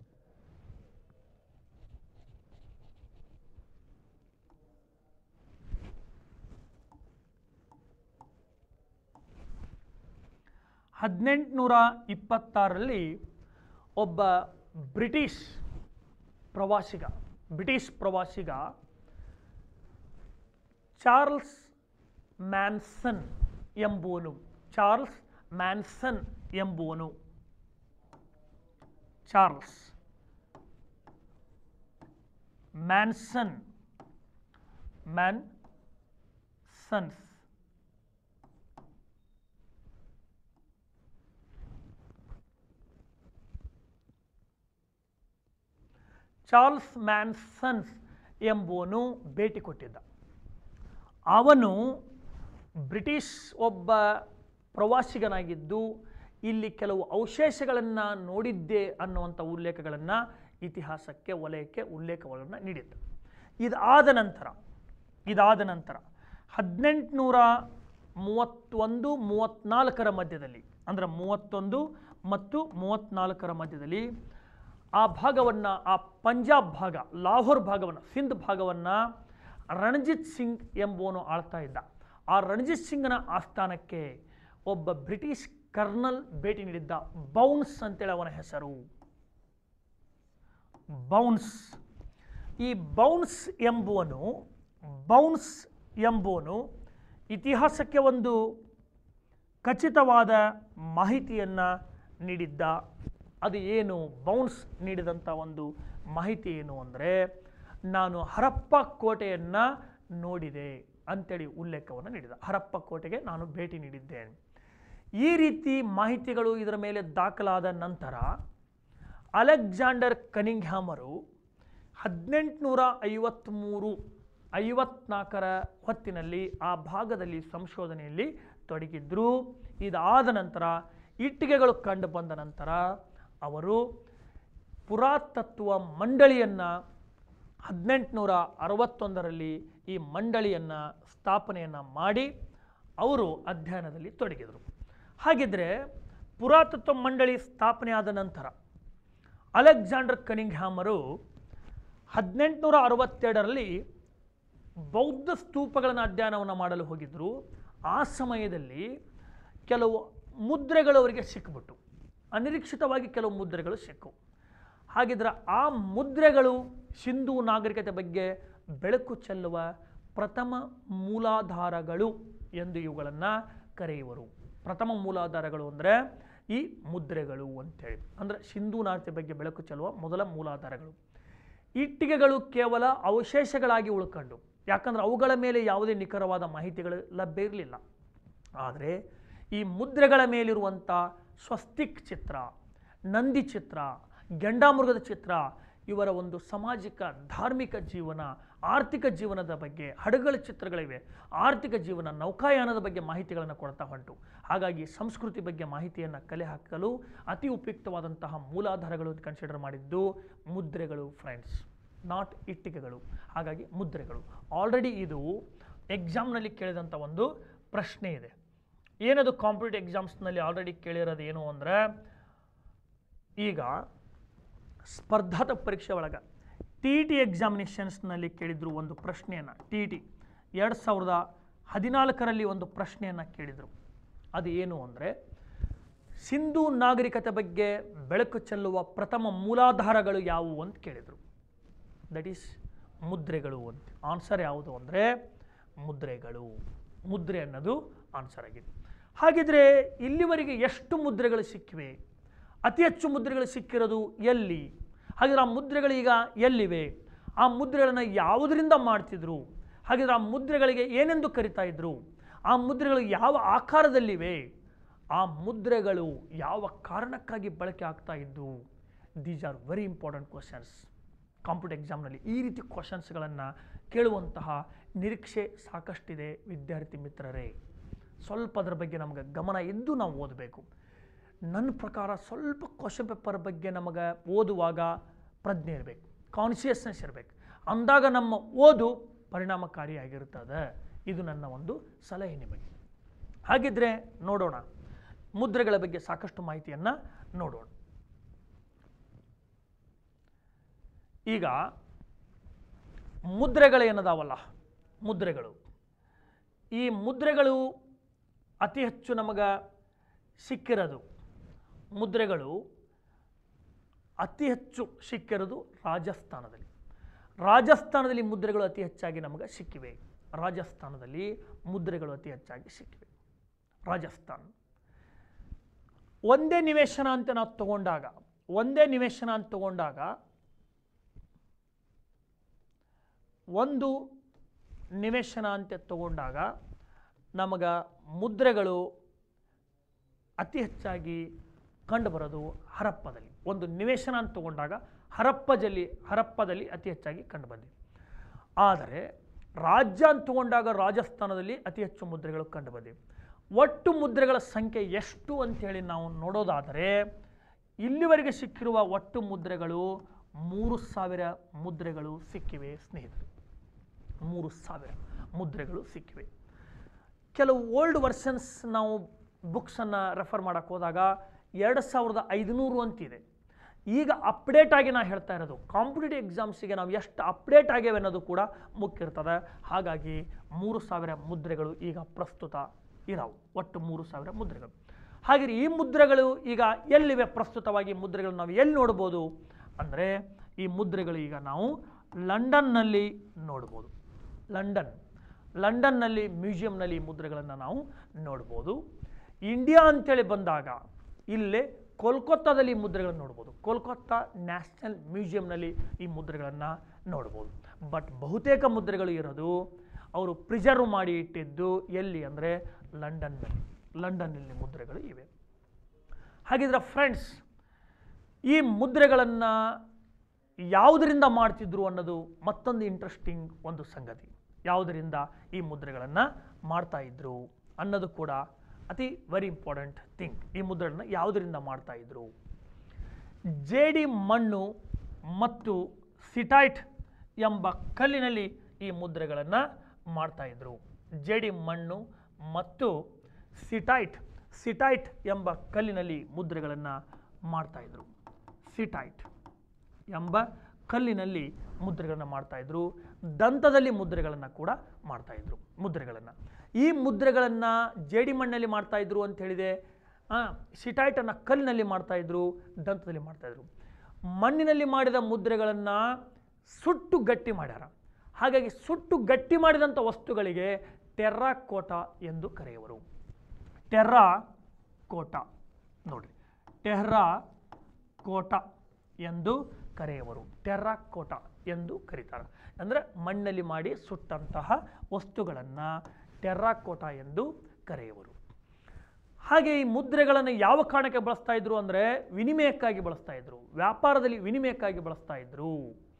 ಹದಿನೆಂಟುನೂರ ಇಪ್ಪತ್ತಾರರಲ್ಲಿ ಒಬ್ಬ ಬ್ರಿಟಿಷ್ ಪ್ರವಾಸಿಗ ಬ್ರಿಟಿಷ್ ಪ್ರವಾಸಿಗ ಚಾರ್ಲ್ಸ್ ಮ್ಯಾನ್ಸನ್ ಎಂಬುವನು ಚಾರ್ಲ್ಸ್ ಮ್ಯಾನ್ಸನ್ ಎಂಬುವನು Charles Manson Mansons Charles Mansons ಎಂಬುವನು ಭೇಟಿ ಕೊಟ್ಟಿದ್ದ ಅವನು ಬ್ರಿಟಿಷ್ ಒಬ್ಬ ಪ್ರವಾಸಿಗನಾಗಿದ್ದು ಇಲ್ಲಿ ಕೆಲವು ಅವಶೇಷಗಳನ್ನು ನೋಡಿದ್ದೆ ಅನ್ನುವಂಥ ಉಲ್ಲೇಖಗಳನ್ನು ಇತಿಹಾಸಕ್ಕೆ ವಲಯಕ್ಕೆ ಉಲ್ಲೇಖಗಳನ್ನು ನೀಡಿದ್ದ ಇದಾದ ನಂತರ ಇದಾದ ನಂತರ ಹದಿನೆಂಟುನೂರ ಮೂವತ್ತೊಂದು ಮೂವತ್ತ್ನಾಲ್ಕರ ಮಧ್ಯದಲ್ಲಿ ಅಂದರೆ ಮೂವತ್ತೊಂದು ಮತ್ತು ಮೂವತ್ತ್ನಾಲ್ಕರ ಮಧ್ಯದಲ್ಲಿ ಆ ಭಾಗವನ್ನು ಆ ಪಂಜಾಬ್ ಭಾಗ ಲಾಹೋರ್ ಭಾಗವನ್ನು ಸಿಂಧ್ ಭಾಗವನ್ನು ರಣಜಿತ್ ಸಿಂಗ್ ಎಂಬುವನು ಆಳ್ತಾ ಇದ್ದ ಆ ರಣಜಿತ್ ಸಿಂಗ್ನ ಆಸ್ಥಾನಕ್ಕೆ ಒಬ್ಬ ಬ್ರಿಟಿಷ್ ಕರ್ನಲ್ ಭೇಟಿ ನೀಡಿದ್ದ ಬೌನ್ಸ್ ಅಂತೇಳಿ ಅವನ ಹೆಸರು ಬೌನ್ಸ್ ಈ ಬೌನ್ಸ್ ಎಂಬುವನು ಬೌನ್ಸ್ ಎಂಬುವನು ಇತಿಹಾಸಕ್ಕೆ ಒಂದು ಖಚಿತವಾದ ಮಾಹಿತಿಯನ್ನು ನೀಡಿದ್ದ ಅದು ಏನು ಬೌನ್ಸ್ ನೀಡಿದಂಥ ಒಂದು ಮಾಹಿತಿ ಏನು ಅಂದರೆ ನಾನು ಹರಪ್ಪ ಕೋಟೆಯನ್ನು ನೋಡಿದೆ ಅಂತೇಳಿ ಉಲ್ಲೇಖವನ್ನು ನೀಡಿದ ಹರಪ್ಪ ಕೋಟೆಗೆ ನಾನು ಭೇಟಿ ನೀಡಿದ್ದೇನೆ ಈ ರೀತಿ ಮಾಹಿತಿಗಳು ಇದರ ಮೇಲೆ ದಾಖಲಾದ ನಂತರ ಅಲೆಕ್ಸಾಂಡರ್ ಕನಿಂಗ್ಹ್ಯಾಮರು ಹದಿನೆಂಟುನೂರ ಐವತ್ತ್ಮೂರು ಐವತ್ನಾಲ್ಕರ ಹೊತ್ತಿನಲ್ಲಿ ಆ ಭಾಗದಲ್ಲಿ ಸಂಶೋಧನೆಯಲ್ಲಿ ತೊಡಗಿದ್ರು ಇದಾದ ನಂತರ ಇಟ್ಟಿಗೆಗಳು ಕಂಡು ಬಂದ ನಂತರ ಅವರು ಪುರಾತತ್ವ ಮಂಡಳಿಯನ್ನು ಹದಿನೆಂಟುನೂರ ಅರವತ್ತೊಂದರಲ್ಲಿ ಈ ಮಂಡಳಿಯನ್ನು ಸ್ಥಾಪನೆಯನ್ನು ಮಾಡಿ ಅವರು ಅಧ್ಯಯನದಲ್ಲಿ ತೊಡಗಿದರು ಹಾಗಿದ್ರೆ ಪುರಾತತ್ವ ಮಂಡಳಿ ಸ್ಥಾಪನೆ ಆದ ನಂತರ ಅಲೆಕ್ಸಾಂಡರ್ ಕನಿಂಗ್ಹ್ಯಾಮರು ಹದಿನೆಂಟುನೂರ ಅರವತ್ತೆರಡರಲ್ಲಿ ಬೌದ್ಧ ಸ್ತೂಪಗಳನ್ನು ಅಧ್ಯಯನವನ್ನು ಮಾಡಲು ಹೋಗಿದ್ದರು ಆ ಸಮಯದಲ್ಲಿ ಕೆಲವು ಮುದ್ರೆಗಳು ಅವರಿಗೆ ಸಿಕ್ಕಿಬಿಟ್ಟು ಅನಿರೀಕ್ಷಿತವಾಗಿ ಕೆಲವು ಮುದ್ರೆಗಳು ಸಿಕ್ಕವು ಹಾಗಿದ್ರೆ ಆ ಮುದ್ರೆಗಳು ಸಿಂಧೂ ನಾಗರಿಕತೆ ಬಗ್ಗೆ ಬೆಳಕು ಚೆಲ್ಲುವ ಪ್ರಥಮ ಮೂಲಾಧಾರಗಳು ಎಂದು ಇವುಗಳನ್ನು ಕರೆಯುವರು ಪ್ರಥಮ ಮೂಲಾಧಾರಗಳು ಅಂದರೆ ಈ ಮುದ್ರೆಗಳು ಅಂತೇಳಿ ಅಂದರೆ ಸಿಂಧೂ ನಾಗರಿಕತೆ ಬಗ್ಗೆ ಬೆಳಕು ಚೆಲ್ಲುವ ಮೊದಲ ಮೂಲಾಧಾರಗಳು ಇಟ್ಟಿಗೆಗಳು ಕೇವಲ ಅವಶೇಷಗಳಾಗಿ ಉಳ್ಕೊಂಡು ಯಾಕಂದ್ರೆ ಅವುಗಳ ಮೇಲೆ ಯಾವುದೇ ನಿಖರವಾದ ಮಾಹಿತಿಗಳು ಲಭ್ಯ ಇರಲಿಲ್ಲ ಆದರೆ ಈ ಮುದ್ರೆಗಳ ಮೇಲಿರುವಂಥ ಸ್ವಸ್ತಿಕ್ ಚಿತ್ರ ನಂದಿ ಚಿತ್ರ ಗೆಂಡಾಮೃಗದ ಚಿತ್ರ ಇವರ ಒಂದು ಸಾಮಾಜಿಕ ಧಾರ್ಮಿಕ ಜೀವನ ಆರ್ಥಿಕ ಜೀವನದ ಬಗ್ಗೆ ಹಡಗಳ ಚಿತ್ರಗಳಿವೆ ಆರ್ಥಿಕ ಜೀವನ ನೌಕಾಯಾನದ ಬಗ್ಗೆ ಮಾಹಿತಿಗಳನ್ನು ಕೊಡ್ತಾ ಹೊಂಟು ಹಾಗಾಗಿ ಸಂಸ್ಕೃತಿ ಬಗ್ಗೆ ಮಾಹಿತಿಯನ್ನು ಕಲೆ ಹಾಕಲು ಅತಿ ಉಪಯುಕ್ತವಾದಂತಹ ಮೂಲಾಧಾರಗಳು ಅಂತ ಕನ್ಸಿಡರ್ ಮಾಡಿದ್ದು ಮುದ್ರೆಗಳು ಫ್ರೆಂಡ್ಸ್ ನಾಟ್ ಇಟ್ಟಿಗೆಗಳು ಹಾಗಾಗಿ ಮುದ್ರೆಗಳು ಆಲ್ರೆಡಿ ಇದು ಎಕ್ಸಾಮ್ನಲ್ಲಿ ಕೇಳಿದಂಥ ಒಂದು ಪ್ರಶ್ನೆ ಇದೆ ಏನದು ಕಾಂಪಿಟೇಟಿವ್ ಎಕ್ಸಾಮ್ಸ್ನಲ್ಲಿ ಆಲ್ರೆಡಿ ಕೇಳಿರೋದು ಏನು ಅಂದರೆ ಈಗ ಸ್ಪರ್ಧಾತ್ಮಕ ಪರೀಕ್ಷೆ ಒಳಗೆ ಟಿ ಟಿ ಎಕ್ಸಾಮಿನೇಷನ್ಸ್ನಲ್ಲಿ ಕೇಳಿದ್ರು ಒಂದು ಪ್ರಶ್ನೆಯನ್ನು ಟಿ ಟಿ ಎರಡು ಸಾವಿರದ ಹದಿನಾಲ್ಕರಲ್ಲಿ ಒಂದು ಪ್ರಶ್ನೆಯನ್ನು ಕೇಳಿದರು ಅದು ಏನು ಅಂದರೆ ಸಿಂಧೂ ನಾಗರಿಕತೆ ಬಗ್ಗೆ ಬೆಳಕು ಚೆಲ್ಲುವ ಪ್ರಥಮ ಮೂಲಾಧಾರಗಳು ಯಾವುವು ಅಂತ ಕೇಳಿದರು ದಟ್ ಈಸ್ ಮುದ್ರೆಗಳು ಅಂತ ಆನ್ಸರ್ ಯಾವುದು ಅಂದರೆ ಮುದ್ರೆಗಳು ಮುದ್ರೆ ಅನ್ನೋದು ಆನ್ಸರ್ ಆಗಿದೆ ಹಾಗಿದ್ರೆ ಇಲ್ಲಿವರೆಗೆ ಎಷ್ಟು ಮುದ್ರೆಗಳು ಸಿಕ್ಕಿವೆ ಅತಿ ಹೆಚ್ಚು ಮುದ್ರೆಗಳು ಸಿಕ್ಕಿರೋದು ಎಲ್ಲಿ ಹಾಗಿದ್ರೆ ಆ ಮುದ್ರೆಗಳು ಈಗ ಎಲ್ಲಿವೆ ಆ ಮುದ್ರೆಗಳನ್ನು ಯಾವುದರಿಂದ ಮಾಡ್ತಿದ್ರು ಹಾಗಿದ್ರೆ ಆ ಮುದ್ರೆಗಳಿಗೆ ಏನೆಂದು ಕರಿತಾ ಇದ್ರು ಆ ಮುದ್ರೆಗಳು ಯಾವ ಆಕಾರದಲ್ಲಿವೆ ಆ ಮುದ್ರೆಗಳು ಯಾವ ಕಾರಣಕ್ಕಾಗಿ ಬಳಕೆ ಆಗ್ತಾ ಇದ್ದು these are very important questions competitive ಎಕ್ಸಾಮ್ನಲ್ಲಿ ಈ ರೀತಿ ಕ್ವಶನ್ಸ್ಗಳನ್ನು ಕೇಳುವಂತಹ ನಿರೀಕ್ಷೆ ಸಾಕಷ್ಟಿದೆ ವಿದ್ಯಾರ್ಥಿ ಮಿತ್ರರೇ ಸ್ವಲ್ಪ ಅದರ ಬಗ್ಗೆ ನಮಗೆ ಗಮನ ಇದ್ದು ನಾವು ಓದಬೇಕು ನನ್ನ ಪ್ರಕಾರ ಸ್ವಲ್ಪ ಕ್ವಶನ್ ಪೇಪರ್ ಬಗ್ಗೆ ನಮಗೆ ಓದುವಾಗ ಪ್ರಜ್ಞೆ ಇರಬೇಕು ಕಾನ್ಷಿಯಸ್ನೆಸ್ ಇರಬೇಕು ಅಂದಾಗ ನಮ್ಮ ಓದು ಪರಿಣಾಮಕಾರಿಯಾಗಿರ್ತದೆ ಇದು ನನ್ನ ಒಂದು ಸಲಹೆ ನಿಮಗೆ ಹಾಗಿದ್ರೆ ನೋಡೋಣ ಮುದ್ರೆಗಳ ಬಗ್ಗೆ ಸಾಕಷ್ಟು ಮಾಹಿತಿಯನ್ನು ನೋಡೋಣ ಈಗ ಮುದ್ರೆಗಳೇನದಾವಲ್ಲ ಮುದ್ರೆಗಳು ಈ ಮುದ್ರೆಗಳು ಅತಿ ಹೆಚ್ಚು ನಮಗೆ ಸಿಕ್ಕಿರೋದು ಮುದ್ರೆಗಳು ಅತಿ ಹೆಚ್ಚು ಸಿಕ್ಕಿರೋದು ರಾಜಸ್ಥಾನದಲ್ಲಿ ರಾಜಸ್ಥಾನದಲ್ಲಿ ಮುದ್ರೆಗಳು ಅತಿ ಹೆಚ್ಚಾಗಿ ನಮಗೆ ಸಿಕ್ಕಿವೆ ರಾಜಸ್ಥಾನದಲ್ಲಿ ಮುದ್ರೆಗಳು ಅತಿ ಹೆಚ್ಚಾಗಿ ಸಿಕ್ಕಿವೆ ರಾಜಸ್ಥಾನ ಒಂದೇ ನಿವೇಶನ ಅಂತ ನಾವು ತಗೊಂಡಾಗ ಒಂದೇ ನಿವೇಶನ ಅಂತ ತಗೊಂಡಾಗ ಒಂದು ನಿವೇಶನ ಅಂತ ತಗೊಂಡಾಗ ನಮಗೆ ಮುದ್ರೆಗಳು ಅತಿ ಹೆಚ್ಚಾಗಿ ಕಂಡುಬರೋದು ಹರಪ್ಪದಲ್ಲಿ ಒಂದು ನಿವೇಶನ ಅಂತ ತಗೊಂಡಾಗ ಹರಪ್ಪದಲ್ಲಿ ಹರಪ್ಪದಲ್ಲಿ ಅತಿ ಹೆಚ್ಚಾಗಿ ಕಂಡುಬಂದಿವೆ ಆದರೆ ರಾಜ್ಯ ಅಂತ ತಗೊಂಡಾಗ ರಾಜಸ್ಥಾನದಲ್ಲಿ ಅತಿ ಹೆಚ್ಚು ಮುದ್ರೆಗಳು ಕಂಡುಬಂದಿವೆ ಒಟ್ಟು ಮುದ್ರೆಗಳ ಸಂಖ್ಯೆ ಎಷ್ಟು ಅಂಥೇಳಿ ನಾವು ನೋಡೋದಾದರೆ ಇಲ್ಲಿವರೆಗೆ ಸಿಕ್ಕಿರುವ ಒಟ್ಟು ಮುದ್ರೆಗಳು ಮೂರು ಸಾವಿರ ಮುದ್ರೆಗಳು ಸಿಕ್ಕಿವೆ ಸ್ನೇಹಿತರೆ ಮೂರು ಸಾವಿರ ಮುದ್ರೆಗಳು ಸಿಕ್ಕಿವೆ ಕೆಲವು ಓಲ್ಡ್ ವರ್ಷನ್ಸ್ ನಾವು ಬುಕ್ಸನ್ನು ರೆಫರ್ ಮಾಡೋಕ್ಕೆ ಹೋದಾಗ ಎರಡು ಸಾವಿರದ ಐದುನೂರು ಅಂತಿದೆ ಈಗ ಅಪ್ಡೇಟ್ ಆಗಿ ನಾನು ಹೇಳ್ತಾ ಇರೋದು ಕಾಂಪಿಟೇಟಿವ್ ಎಕ್ಸಾಮ್ಸಿಗೆ ನಾವು ಎಷ್ಟು ಅಪ್ಡೇಟ್ ಆಗ್ಯಾವೆ ಅನ್ನೋದು ಕೂಡ ಮುಖ್ಯ ಇರ್ತದೆ ಹಾಗಾಗಿ ಮೂರು ಸಾವಿರ ಮುದ್ರೆಗಳು ಈಗ ಪ್ರಸ್ತುತ ಇರಾವು ಒಟ್ಟು ಮೂರು ಸಾವಿರ ಮುದ್ರೆಗಳು ಹಾಗೆ ಈ ಮುದ್ರೆಗಳು ಈಗ ಎಲ್ಲಿವೆ ಪ್ರಸ್ತುತವಾಗಿ ಮುದ್ರೆಗಳು ನಾವು ಎಲ್ಲಿ ನೋಡ್ಬೋದು ಅಂದರೆ ಈ ಮುದ್ರೆಗಳು ಈಗ ನಾವು ಲಂಡನ್ನಲ್ಲಿ ನೋಡ್ಬೋದು ಲಂಡನ್ ಲಂಡನ್ನಲ್ಲಿ ಮ್ಯೂಸಿಯಂನಲ್ಲಿ ಈ ಮುದ್ರೆಗಳನ್ನು ನಾವು ನೋಡ್ಬೋದು ಇಂಡಿಯಾ ಅಂತೇಳಿ ಬಂದಾಗ ಇಲ್ಲೇ ಕೋಲ್ಕತ್ತಾದಲ್ಲಿ ಈ ಮುದ್ರೆಗಳನ್ನು ನೋಡ್ಬೋದು ಕೋಲ್ಕತ್ತಾ ನ್ಯಾಷನಲ್ ಮ್ಯೂಸಿಯಂನಲ್ಲಿ ಈ ಮುದ್ರೆಗಳನ್ನು ನೋಡ್ಬೋದು ಬಟ್ ಬಹುತೇಕ ಮುದ್ರೆಗಳು ಇರೋದು ಅವರು ಪ್ರಿಸರ್ವ್ ಮಾಡಿ ಇಟ್ಟಿದ್ದು ಎಲ್ಲಿ ಅಂದರೆ ಲಂಡನ್ನಲ್ಲಿ ಲಂಡನ್ನಲ್ಲಿ ಮುದ್ರೆಗಳು ಇವೆ ಹಾಗಿದ್ರೆ ಫ್ರೆಂಡ್ಸ್ ಈ ಮುದ್ರೆಗಳನ್ನು ಯಾವುದರಿಂದ ಮಾಡ್ತಿದ್ರು ಅನ್ನೋದು ಮತ್ತೊಂದು ಇಂಟ್ರೆಸ್ಟಿಂಗ್ ಒಂದು ಸಂಗತಿ ಯಾವುದರಿಂದ ಈ ಮುದ್ರೆಗಳನ್ನು ಮಾಡ್ತಾ ಇದ್ರು ಅನ್ನೋದು ಕೂಡ ಅತಿ ವೆರಿ ಇಂಪಾರ್ಟೆಂಟ್ ಥಿಂಗ್ ಈ ಮುದ್ರೆಗಳನ್ನು ಯಾವುದರಿಂದ ಮಾಡ್ತಾ ಇದ್ರು ಜೇಡಿ ಮಣ್ಣು ಮತ್ತು ಸಿಟೈಟ್ ಎಂಬ ಕಲ್ಲಿನಲ್ಲಿ ಈ ಮುದ್ರೆಗಳನ್ನು ಮಾಡ್ತಾಯಿದ್ರು ಜೇಡಿ ಮಣ್ಣು ಮತ್ತು ಸಿಟೈಟ್ ಸಿಟೈಟ್ ಎಂಬ ಕಲ್ಲಿನಲ್ಲಿ ಮುದ್ರೆಗಳನ್ನು ಮಾಡ್ತಾಯಿದ್ರು ಸಿಟೈಟ್ ಎಂಬ ಕಲ್ಲಿನಲ್ಲಿ ಮುದ್ರೆಗಳನ್ನು ಮಾಡ್ತಾಯಿದ್ರು ದಂತದಲ್ಲಿ ಮುದ್ರೆಗಳನ್ನು ಕೂಡ ಮಾಡ್ತಾಯಿದ್ರು ಮುದ್ರೆಗಳನ್ನು ಈ ಮುದ್ರೆಗಳನ್ನು ಜೇಡಿ ಮಣ್ಣಲ್ಲಿ ಮಾಡ್ತಾಯಿದ್ರು ಅಂತ ಹೇಳಿದೆ ಸಿಟೈಟನ್ನು ಕಲ್ಲಿನಲ್ಲಿ ಮಾಡ್ತಾಯಿದ್ರು ದಂತದಲ್ಲಿ ಮಾಡ್ತಾಯಿದ್ರು ಮಣ್ಣಿನಲ್ಲಿ ಮಾಡಿದ ಮುದ್ರೆಗಳನ್ನು ಸುಟ್ಟು ಗಟ್ಟಿ ಮಾಡ್ಯಾರ ಹಾಗಾಗಿ ಸುಟ್ಟು ಗಟ್ಟಿ ಮಾಡಿದಂಥ ವಸ್ತುಗಳಿಗೆ ಟೆರ್ರಾಕೋಟ ಎಂದು ಕರೆಯುವರು ಟೆರ್ರಾ ಕೋಟ ನೋಡ್ರಿ ಟೆರ್ರಾ ಕೋಟ ಎಂದು ಕರೆಯುವರು ಟೆರ್ರಾ ಕೋಟ ಎಂದು ಕರೀತಾರೆ ಅಂದರೆ ಮಣ್ಣಲ್ಲಿ ಮಾಡಿ ಸುಟ್ಟಂತಹ ವಸ್ತುಗಳನ್ನು ಟೆರ್ರಾಕೋಟ ಎಂದು ಕರೆಯುವರು ಹಾಗೆ ಈ ಮುದ್ರೆಗಳನ್ನು ಯಾವ ಕಾರಣಕ್ಕೆ ಬಳಸ್ತಾ ಇದ್ರು ಅಂದರೆ ವಿನಿಮಯಕ್ಕಾಗಿ ಬಳಸ್ತಾ ಇದ್ರು ವ್ಯಾಪಾರದಲ್ಲಿ ವಿನಿಮಯಕ್ಕಾಗಿ ಬಳಸ್ತಾ ಇದ್ರು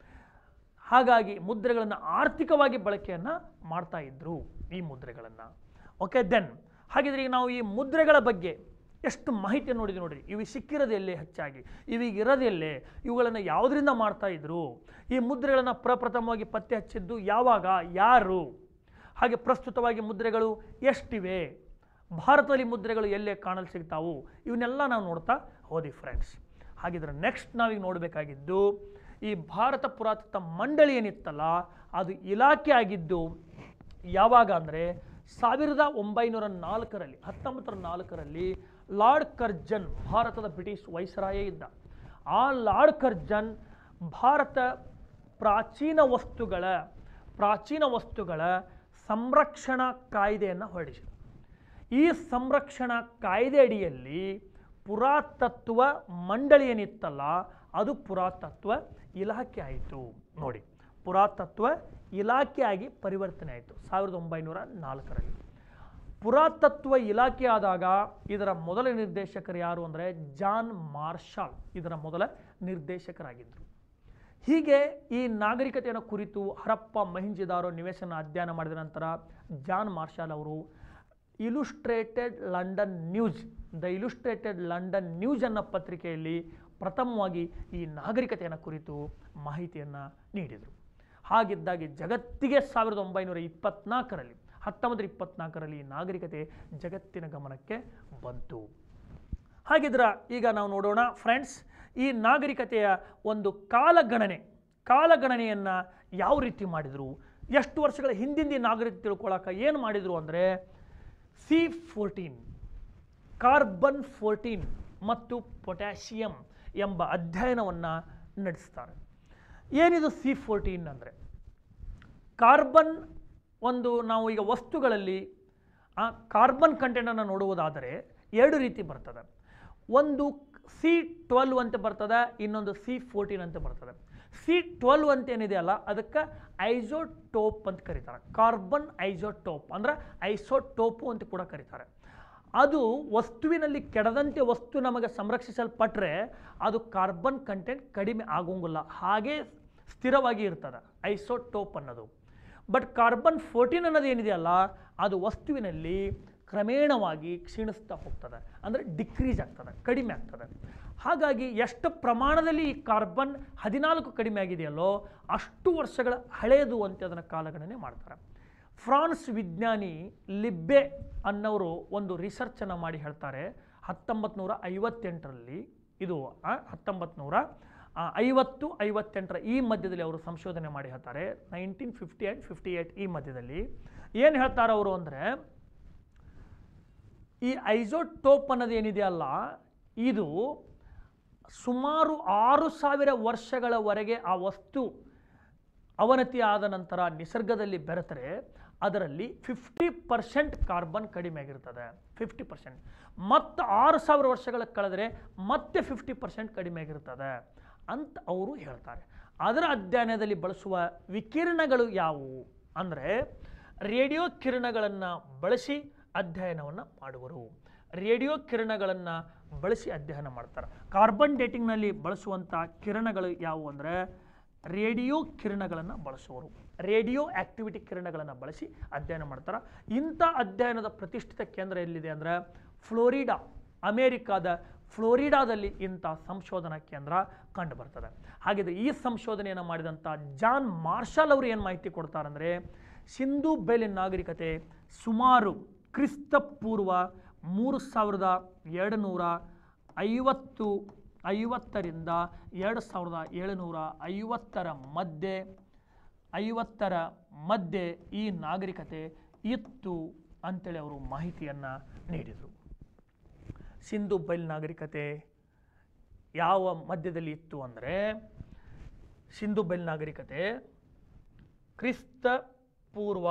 ಹಾಗಾಗಿ ಮುದ್ರೆಗಳನ್ನು ಆರ್ಥಿಕವಾಗಿ ಬಳಕೆಯನ್ನು ಮಾಡ್ತಾ ಇದ್ರು ಈ ಮುದ್ರೆಗಳನ್ನು ಓಕೆ ದೆನ್ ಹಾಗಿದ್ರೆ ಈಗ ನಾವು ಈ ಮುದ್ರೆಗಳ ಬಗ್ಗೆ ಎಷ್ಟು ಮಾಹಿತಿ ನೋಡಿದ್ವಿ ನೋಡ್ರಿ ಇವು ಸಿಕ್ಕಿರೋದು ಎಲ್ಲೇ ಹೆಚ್ಚಾಗಿ ಇವೀಗ ಇರೋದು ಎಲ್ಲೇ ಇವುಗಳನ್ನು ಯಾವುದರಿಂದ ಮಾಡ್ತಾ ಇದ್ರು ಈ ಮುದ್ರೆಗಳನ್ನು ಪ್ರಪ್ರಥಮವಾಗಿ ಪತ್ತೆ ಹಚ್ಚಿದ್ದು ಯಾವಾಗ ಯಾರು ಹಾಗೆ ಪ್ರಸ್ತುತವಾಗಿ ಮುದ್ರೆಗಳು ಎಷ್ಟಿವೆ ಭಾರತದಲ್ಲಿ ಮುದ್ರೆಗಳು ಎಲ್ಲೇ ಕಾಣಲು ಸಿಗ್ತಾವು ಇವನ್ನೆಲ್ಲ ನಾವು ನೋಡ್ತಾ ಹೋದಿ ಫ್ರೆಂಡ್ಸ್ ಹಾಗಿದ್ರೆ ನೆಕ್ಸ್ಟ್ ನಾವೀಗ ನೋಡಬೇಕಾಗಿದ್ದು ಈ ಭಾರತ ಪುರಾತತ್ವ ಮಂಡಳಿ ಏನಿತ್ತಲ್ಲ ಅದು ಇಲಾಖೆ ಆಗಿದ್ದು ಯಾವಾಗ ಅಂದರೆ ಸಾವಿರದ ಒಂಬೈನೂರ ನಾಲ್ಕರಲ್ಲಿ ಹತ್ತೊಂಬತ್ತರ ನಾಲ್ಕರಲ್ಲಿ ಲಾರ್ಡ್ ಕರ್ಜನ್ ಭಾರತದ ಬ್ರಿಟಿಷ್ ವೈಸರಾಯೇ ಇದ್ದ ಆ ಲಾರ್ಡ್ ಕರ್ಜನ್ ಭಾರತ ಪ್ರಾಚೀನ ವಸ್ತುಗಳ ಪ್ರಾಚೀನ ವಸ್ತುಗಳ ಸಂರಕ್ಷಣಾ ಕಾಯ್ದೆಯನ್ನು ಹೊರಡಿಸಿದ ಈ ಸಂರಕ್ಷಣಾ ಕಾಯ್ದೆ ಅಡಿಯಲ್ಲಿ ಪುರಾತತ್ವ ಮಂಡಳಿ ಏನಿತ್ತಲ್ಲ ಅದು ಪುರಾತತ್ವ ಇಲಾಖೆ ಆಯಿತು ನೋಡಿ ಪುರಾತತ್ವ ಇಲಾಖೆಯಾಗಿ ಪರಿವರ್ತನೆ ಆಯಿತು ಸಾವಿರದ ಒಂಬೈನೂರ ನಾಲ್ಕರಲ್ಲಿ ಪುರಾತತ್ವ ಇಲಾಖೆ ಆದಾಗ ಇದರ ಮೊದಲ ನಿರ್ದೇಶಕರು ಯಾರು ಅಂದರೆ ಜಾನ್ ಮಾರ್ಷಾಲ್ ಇದರ ಮೊದಲ ನಿರ್ದೇಶಕರಾಗಿದ್ದರು ಹೀಗೆ ಈ ನಾಗರಿಕತೆಯನ್ನು ಕುರಿತು ಹರಪ್ಪ ಮಹಿಂಜಿದಾರೋ ನಿವೇಶನ ಅಧ್ಯಯನ ಮಾಡಿದ ನಂತರ ಜಾನ್ ಮಾರ್ಷಾಲ್ ಅವರು Illustrated London News the Illustrated London News ಅನ್ನೋ ಪತ್ರಿಕೆಯಲ್ಲಿ ಪ್ರಥಮವಾಗಿ ಈ ನಾಗರಿಕತೆಯನ್ನು ಕುರಿತು ಮಾಹಿತಿಯನ್ನು ನೀಡಿದರು ಹಾಗಿದ್ದಾಗಿ ಜಗತ್ತಿಗೆ ಸಾವಿರದ ಒಂಬೈನೂರ ಇಪ್ಪತ್ನಾಲ್ಕರಲ್ಲಿ ಹತ್ತೊಂಬತ್ತು ಇಪ್ಪತ್ನಾಲ್ಕರಲ್ಲಿ ಈ ನಾಗರಿಕತೆ ಜಗತ್ತಿನ ಗಮನಕ್ಕೆ ಬಂತು ಹಾಗಿದ್ರ ಈಗ ನಾವು ನೋಡೋಣ ಫ್ರೆಂಡ್ಸ್ ಈ ನಾಗರಿಕತೆಯ ಒಂದು ಕಾಲಗಣನೆ ಕಾಲಗಣನೆಯನ್ನು ಯಾವ ರೀತಿ ಮಾಡಿದರು ಎಷ್ಟು ವರ್ಷಗಳ ಹಿಂದಿಂದ ಈ ನಾಗರಿಕತೆ ತಿಳ್ಕೊಳಕ್ಕೆ ಏನು ಮಾಡಿದರು ಅಂದರೆ ಸಿ ಫೋರ್ಟೀನ್ ಕಾರ್ಬನ್ ಫೋರ್ಟೀನ್ ಮತ್ತು ಪೊಟ್ಯಾಷಿಯಂ ಎಂಬ ಅಧ್ಯಯನವನ್ನು ನಡೆಸ್ತಾರೆ ಏನಿದು ಸಿ ಫೋರ್ಟೀನ್ ಅಂದರೆ ಕಾರ್ಬನ್ ಒಂದು ನಾವು ಈಗ ವಸ್ತುಗಳಲ್ಲಿ ಆ ಕಾರ್ಬನ್ ಕಂಟೆಂಟನ್ನು ನೋಡುವುದಾದರೆ ಎರಡು ರೀತಿ ಬರ್ತದೆ ಒಂದು ಸಿ ಟ್ವೆಲ್ವ್ ಅಂತ ಬರ್ತದೆ ಇನ್ನೊಂದು ಸಿ ಫೋರ್ಟೀನ್ ಅಂತ ಬರ್ತದೆ ಸಿ ಟ್ವೆಲ್ವ್ ಅಂತ ಏನಿದೆ ಅಲ್ಲ ಅದಕ್ಕೆ ಐಸೋಟೋಪ್ ಅಂತ ಕರೀತಾರೆ ಕಾರ್ಬನ್ ಐಸೋಟೋಪ್ ಅಂದ್ರೆ ಐಸೋಟೋಪು ಅಂತ ಕೂಡ ಕರೀತಾರೆ ಅದು ವಸ್ತುವಿನಲ್ಲಿ ಕೆಡದಂತೆ ವಸ್ತು ನಮಗೆ ಸಂರಕ್ಷಿಸಲ್ಪಟ್ಟರೆ ಅದು ಕಾರ್ಬನ್ ಕಂಟೆಂಟ್ ಕಡಿಮೆ ಆಗೋಂಗಿಲ್ಲ ಹಾಗೇ ಸ್ಥಿರವಾಗಿ ಇರ್ತದೆ ಐಸೋಟೋಪ್ ಅನ್ನೋದು ಬಟ್ ಕಾರ್ಬನ್ ಫೋರ್ಟೀನ್ ಅನ್ನೋದು ಏನಿದೆಯಲ್ಲ ಅದು ವಸ್ತುವಿನಲ್ಲಿ ಕ್ರಮೇಣವಾಗಿ ಕ್ಷೀಣಿಸ್ತಾ ಹೋಗ್ತದೆ ಅಂದರೆ ಡಿಕ್ರೀಸ್ ಆಗ್ತದೆ ಕಡಿಮೆ ಆಗ್ತದೆ ಹಾಗಾಗಿ ಎಷ್ಟು ಪ್ರಮಾಣದಲ್ಲಿ ಈ ಕಾರ್ಬನ್ ಹದಿನಾಲ್ಕು ಕಡಿಮೆ ಆಗಿದೆಯಲ್ಲೋ ಅಷ್ಟು ವರ್ಷಗಳ ಹಳೆಯದು ಅಂತ ಅದನ್ನು ಕಾಲಗಣನೆ ಮಾಡ್ತಾರೆ ಫ್ರಾನ್ಸ್ ವಿಜ್ಞಾನಿ ಲಿಬ್ಬೆ ಅನ್ನೋರು ಒಂದು ರಿಸರ್ಚನ್ನು ಮಾಡಿ ಹೇಳ್ತಾರೆ ಹತ್ತೊಂಬತ್ತು ನೂರ ಐವತ್ತೆಂಟರಲ್ಲಿ ಇದು ಹತ್ತೊಂಬತ್ತು ನೂರ ಐವತ್ತು ಐವತ್ತೆಂಟರ ಈ ಮಧ್ಯದಲ್ಲಿ ಅವರು ಸಂಶೋಧನೆ ಮಾಡಿ ಹೇಳ್ತಾರೆ nineteen fifty and fifty eight ಈ ಮಧ್ಯದಲ್ಲಿ ಏನು ಹೇಳ್ತಾರೆ ಅವರು ಅಂದರೆ ಈ ಐಸೋಟೋಪ್ ಅನ್ನೋದು ಏನಿದೆಯಲ್ಲ ಇದು ಸುಮಾರು ಆರು ಸಾವಿರ ವರ್ಷಗಳವರೆಗೆ ಆ ವಸ್ತು ಅವನತಿ ಆದ ನಂತರ ನಿಸರ್ಗದಲ್ಲಿ ಬೆರೆತರೆ ಅದರಲ್ಲಿ ಫಿಫ್ಟಿ ಪರ್ಸೆಂಟ್ ಕಾರ್ಬನ್ ಕಡಿಮೆ ಆಗಿರ್ತದೆ ಫಿಫ್ಟಿ ಪರ್ಸೆಂಟ್ ಮತ್ತು ಆರು ಸಾವಿರ ವರ್ಷಗಳ ಕಳೆದರೆ ಮತ್ತೆ ಫಿಫ್ಟಿ ಪರ್ಸೆಂಟ್ ಕಡಿಮೆ ಆಗಿರ್ತದೆ ಅಂತ ಅವರು ಹೇಳ್ತಾರೆ ಅದರ ಅಧ್ಯಯನದಲ್ಲಿ ಬಳಸುವ ವಿಕಿರಣಗಳು ಯಾವುವು ಅಂದರೆ ರೇಡಿಯೋ ಕಿರಣಗಳನ್ನು ಬಳಸಿ ಅಧ್ಯಯನವನ್ನು ಮಾಡುವರು ರೇಡಿಯೋ ಕಿರಣಗಳನ್ನು ಬಳಸಿ ಅಧ್ಯಯನ ಮಾಡ್ತಾರೆ ಕಾರ್ಬನ್ ಡೇಟಿಂಗ್ನಲ್ಲಿ ಬಳಸುವಂಥ ಕಿರಣಗಳು ಯಾವುವು ಅಂದರೆ ರೇಡಿಯೋ ಕಿರಣಗಳನ್ನು ಬಳಸುವರು ರೇಡಿಯೋ ಆಕ್ಟಿವಿಟಿ ಕಿರಣಗಳನ್ನು ಬಳಸಿ ಅಧ್ಯಯನ ಮಾಡ್ತಾರೆ ಇಂಥ ಅಧ್ಯಯನದ ಪ್ರತಿಷ್ಠಿತ ಕೇಂದ್ರ ಎಲ್ಲಿದೆ ಅಂದರೆ ಫ್ಲೋರಿಡಾ ಅಮೇರಿಕಾದ ಫ್ಲೋರಿಡಾದಲ್ಲಿ ಇಂಥ ಸಂಶೋಧನಾ ಕೇಂದ್ರ ಕಂಡು ಬರ್ತದೆ ಹಾಗಿದ್ರೆ ಈ ಸಂಶೋಧನೆಯನ್ನು ಮಾಡಿದಂಥ ಜಾನ್ ಮಾರ್ಷಲ್ ಅವರು ಏನು ಮಾಹಿತಿ ಕೊಡ್ತಾರಂದರೆ ಸಿಂಧು ಬಯಲಿನ ನಾಗರಿಕತೆ ಸುಮಾರು ಕ್ರಿಸ್ತ ಪೂರ್ವ ಮೂರು ಸಾವಿರದ ಎರಡು ನೂರ ಐವತ್ತು ಐವತ್ತರಿಂದ ಎರಡು ಸಾವಿರದ ಏಳುನೂರ ಐವತ್ತರ ಮಧ್ಯೆ ಐವತ್ತರ ಮಧ್ಯೆ ಈ ನಾಗರಿಕತೆ ಇತ್ತು ಅಂತೇಳಿ ಅವರು ಮಾಹಿತಿಯನ್ನು ನೀಡಿದರು ಸಿಂಧು ಬೈಲ್ ನಾಗರಿಕತೆ ಯಾವ ಮಧ್ಯದಲ್ಲಿ ಇತ್ತು ಅಂದರೆ ಸಿಂಧು ಬೈಲ್ ನಾಗರಿಕತೆ ಕ್ರಿಸ್ತ ಪೂರ್ವ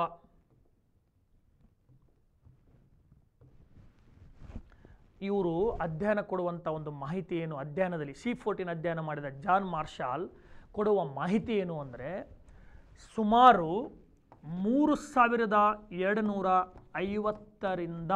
ಇವರು ಅಧ್ಯಯನ ಕೊಡುವಂಥ ಒಂದು ಮಾಹಿತಿ ಏನು ಅಧ್ಯಯನದಲ್ಲಿ ಸಿ ಫೋರ್ಟೀನ್ ಅಧ್ಯಯನ ಮಾಡಿದ ಜಾನ್ ಮಾರ್ಷಾಲ್ ಕೊಡುವ ಮಾಹಿತಿ ಏನು ಅಂದರೆ ಸುಮಾರು ಮೂರು ಸಾವಿರದ ಎರಡು ನೂರ ಐವತ್ತರಿಂದ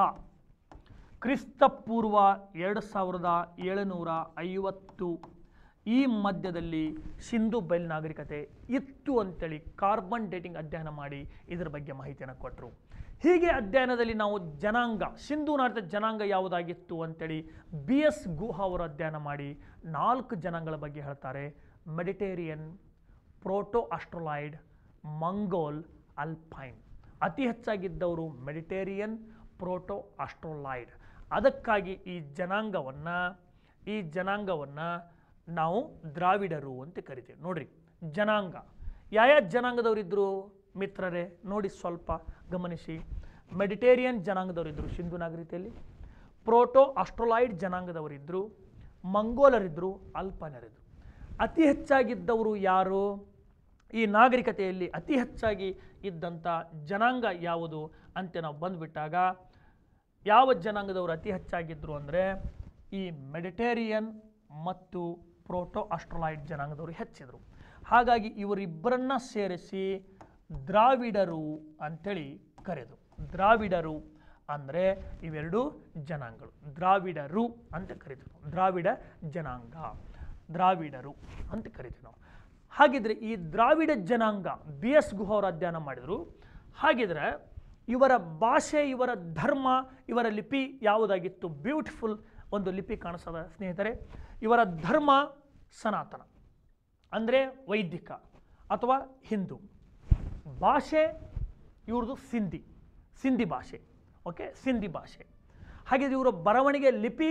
ಕ್ರಿಸ್ತ ಪೂರ್ವ ಎರಡು ಸಾವಿರದ ಏಳುನೂರ ಐವತ್ತು ಈ ಮಧ್ಯದಲ್ಲಿ ಸಿಂಧು ಬೈಲ್ ನಾಗರಿಕತೆ ಇತ್ತು ಅಂತೇಳಿ ಕಾರ್ಬನ್ ಡೇಟಿಂಗ್ ಅಧ್ಯಯನ ಮಾಡಿ ಇದರ ಬಗ್ಗೆ ಮಾಹಿತಿಯನ್ನು ಕೊಟ್ಟರು ಹೀಗೆ ಅಧ್ಯಯನದಲ್ಲಿ ನಾವು ಜನಾಂಗ ಸಿಂಧು ನಾಡಿದ ಜನಾಂಗ ಯಾವುದಾಗಿತ್ತು ಅಂತೇಳಿ ಬಿ ಎಸ್ ಗುಹಾ ಅವರು ಅಧ್ಯಯನ ಮಾಡಿ ನಾಲ್ಕು ಜನಾಂಗಗಳ ಬಗ್ಗೆ ಹೇಳ್ತಾರೆ Mediterranean proto Australoid Mongol Alpine ಅತಿ ಹೆಚ್ಚಾಗಿದ್ದವರು ಮೆಡಿಟೇರಿಯನ್ ಪ್ರೋಟೋ ಅಸ್ಟ್ರೊಲಾಯ್ಡ್ ಅದಕ್ಕಾಗಿ ಈ ಜನಾಂಗವನ್ನು ಈ ಜನಾಂಗವನ್ನು ನಾವು ದ್ರಾವಿಡರು ಅಂತ ಕರಿತೀವಿ ನೋಡ್ರಿ ಜನಾಂಗ ಯಾವ್ಯಾವ ಜನಾಂಗದವರಿದ್ದರು ಮಿತ್ರರೇ ನೋಡಿ ಸ್ವಲ್ಪ ಗಮನಿಸಿ ಮೆಡಿಟೇರಿಯನ್ ಜನಾಂಗದವರಿದ್ದರು ಸಿಂಧು ನಾಗರಿಕತೆಯಲ್ಲಿ ಪ್ರೋಟೋ ಅಸ್ಟ್ರೊಲಾಯ್ಡ್ ಜನಾಂಗದವರಿದ್ದರು ಮಂಗೋಲರಿದ್ದರು ಅಲ್ಪನರಿದ್ದರು ಅತಿ ಹೆಚ್ಚಾಗಿದ್ದವರು ಯಾರು ಈ ನಾಗರಿಕತೆಯಲ್ಲಿ ಅತಿ ಹೆಚ್ಚಾಗಿ ಇದ್ದಂಥ ಜನಾಂಗ ಯಾವುದು ಅಂತ ನಾವು ಬಂದುಬಿಟ್ಟಾಗ ಯಾವ ಜನಾಂಗದವರು ಅತಿ ಹೆಚ್ಚಾಗಿದ್ದರು ಅಂದರೆ ಈ ಮೆಡಿಟೇರಿಯನ್ ಮತ್ತು ಪ್ರೋಟೋ ಅಸ್ಟ್ರೊಲಾಯ್ಡ್ ಜನಾಂಗದವರು ಹೆಚ್ಚಿದರು ಹಾಗಾಗಿ ಇವರಿಬ್ಬರನ್ನ ಸೇರಿಸಿ ದ್ರಾವಿಡರು ಅಂಥೇಳಿ ಕರೆದು ದ್ರಾವಿಡರು ಅಂದರೆ ಇವೆರಡು ಜನಾಂಗಗಳು ದ್ರಾವಿಡರು ಅಂತ ಕರಿತೀವಿ ನಾವು. ದ್ರಾವಿಡ ಜನಾಂಗ ದ್ರಾವಿಡರು ಅಂತ ಕರಿತೀವಿ ನಾವು ಹಾಗಿದ್ರೆ ಈ ದ್ರಾವಿಡ ಜನಾಂಗ ಬಿ ಎಸ್ ಗುಹ ಅವರು ಅಧ್ಯಯನ ಮಾಡಿದರು ಹಾಗಿದ್ರೆ ಇವರ ಭಾಷೆ ಇವರ ಧರ್ಮ ಇವರ ಲಿಪಿ ಯಾವುದಾಗಿತ್ತು ಬ್ಯೂಟಿಫುಲ್ ಒಂದು ಲಿಪಿ ಕಾಣಿಸ್ತದ ಸ್ನೇಹಿತರೆ ಇವರ ಧರ್ಮ ಸನಾತನ ಅಂದರೆ ವೈದಿಕ ಅಥವಾ ಹಿಂದೂ ಭಾಷೆ ಇವ್ರದ್ದು ಸಿಂಧಿ ಸಿಂಧಿ ಭಾಷೆ ಓಕೆ ಸಿಂಧಿ ಭಾಷೆ ಹಾಗಿದ್ರೆ ಇವರ ಬರವಣಿಗೆ ಲಿಪಿ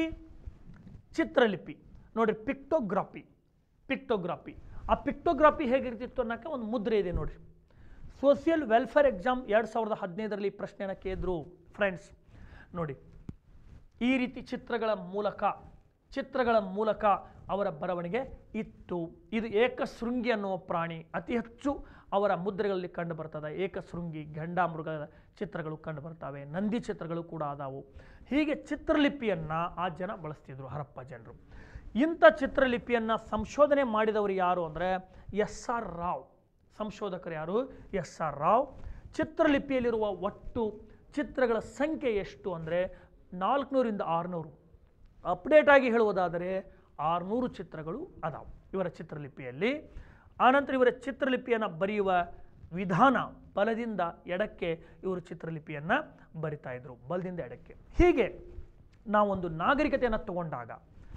ಚಿತ್ರಲಿಪಿ ನೋಡಿರಿ ಪಿಕ್ಟೋಗ್ರಾಫಿ ಪಿಕ್ಟೋಗ್ರಾಫಿ ಆ ಪಿಕ್ಟೋಗ್ರಾಫಿ ಹೇಗಿರ್ತಿತ್ತು ಅನ್ನೋಕ್ಕೆ ಒಂದು ಮುದ್ರೆ ಇದೆ ನೋಡಿರಿ ಸೋಷಿಯಲ್ ವೆಲ್ಫೇರ್ ಎಕ್ಸಾಮ್ ಎರಡು ಸಾವಿರದ ಹದಿನೈದರಲ್ಲಿ ಪ್ರಶ್ನೆಯನ್ನು ಕೇಳಿದ್ರು ಫ್ರೆಂಡ್ಸ್ ನೋಡಿ ಈ ರೀತಿ ಚಿತ್ರಗಳ ಮೂಲಕ ಚಿತ್ರಗಳ ಮೂಲಕ ಅವರ ಬರವಣಿಗೆ ಇತ್ತು ಇದು ಏಕಶೃಂಗಿ ಅನ್ನುವ ಪ್ರಾಣಿ ಅತಿ ಹೆಚ್ಚು ಅವರ ಮುದ್ರೆಗಳಲ್ಲಿ ಕಂಡು ಬರ್ತದೆ ಏಕಶೃಂಗಿ ಗಂಡಾಮೃಗದ ಚಿತ್ರಗಳು ಕಂಡು ಬರ್ತವೆ ನಂದಿ ಚಿತ್ರಗಳು ಕೂಡ ಆದವು ಹೀಗೆ ಚಿತ್ರಲಿಪಿಯನ್ನು ಆ ಜನ ಬಳಸ್ತಿದ್ರು ಹರಪ್ಪ ಜನರು ಇಂಥ ಚಿತ್ರಲಿಪಿಯನ್ನು ಸಂಶೋಧನೆ ಮಾಡಿದವರು ಯಾರು ಅಂದರೆ ಎಸ್ ಆರ್ ರಾವ್ ಸಂಶೋಧಕರು ಯಾರು ಎಸ್ ಆರ್ ರಾವ್ ಚಿತ್ರಲಿಪಿಯಲ್ಲಿರುವ ಒಟ್ಟು ಚಿತ್ರಗಳ ಸಂಖ್ಯೆ ಎಷ್ಟು ಅಂದರೆ ನಾಲ್ಕುನೂರಿಂದ ಆರುನೂರು ಅಪ್ಡೇಟ್ ಆಗಿ ಹೇಳುವುದಾದರೆ ಆರುನೂರು ಚಿತ್ರಗಳು ಅದಾವು ಇವರ ಚಿತ್ರಲಿಪಿಯಲ್ಲಿ ಆನಂತರ ಇವರ ಚಿತ್ರಲಿಪಿಯನ್ನು ಬರೆಯುವ ವಿಧಾನ ಬಲದಿಂದ ಎಡಕ್ಕೆ ಇವರು ಚಿತ್ರಲಿಪಿಯನ್ನು ಬರಿತಾ ಇದ್ರು ಬಲದಿಂದ ಎಡಕ್ಕೆ ಹೀಗೆ ನಾವೊಂದು ನಾಗರಿಕತೆಯನ್ನು ತಗೊಂಡಾಗ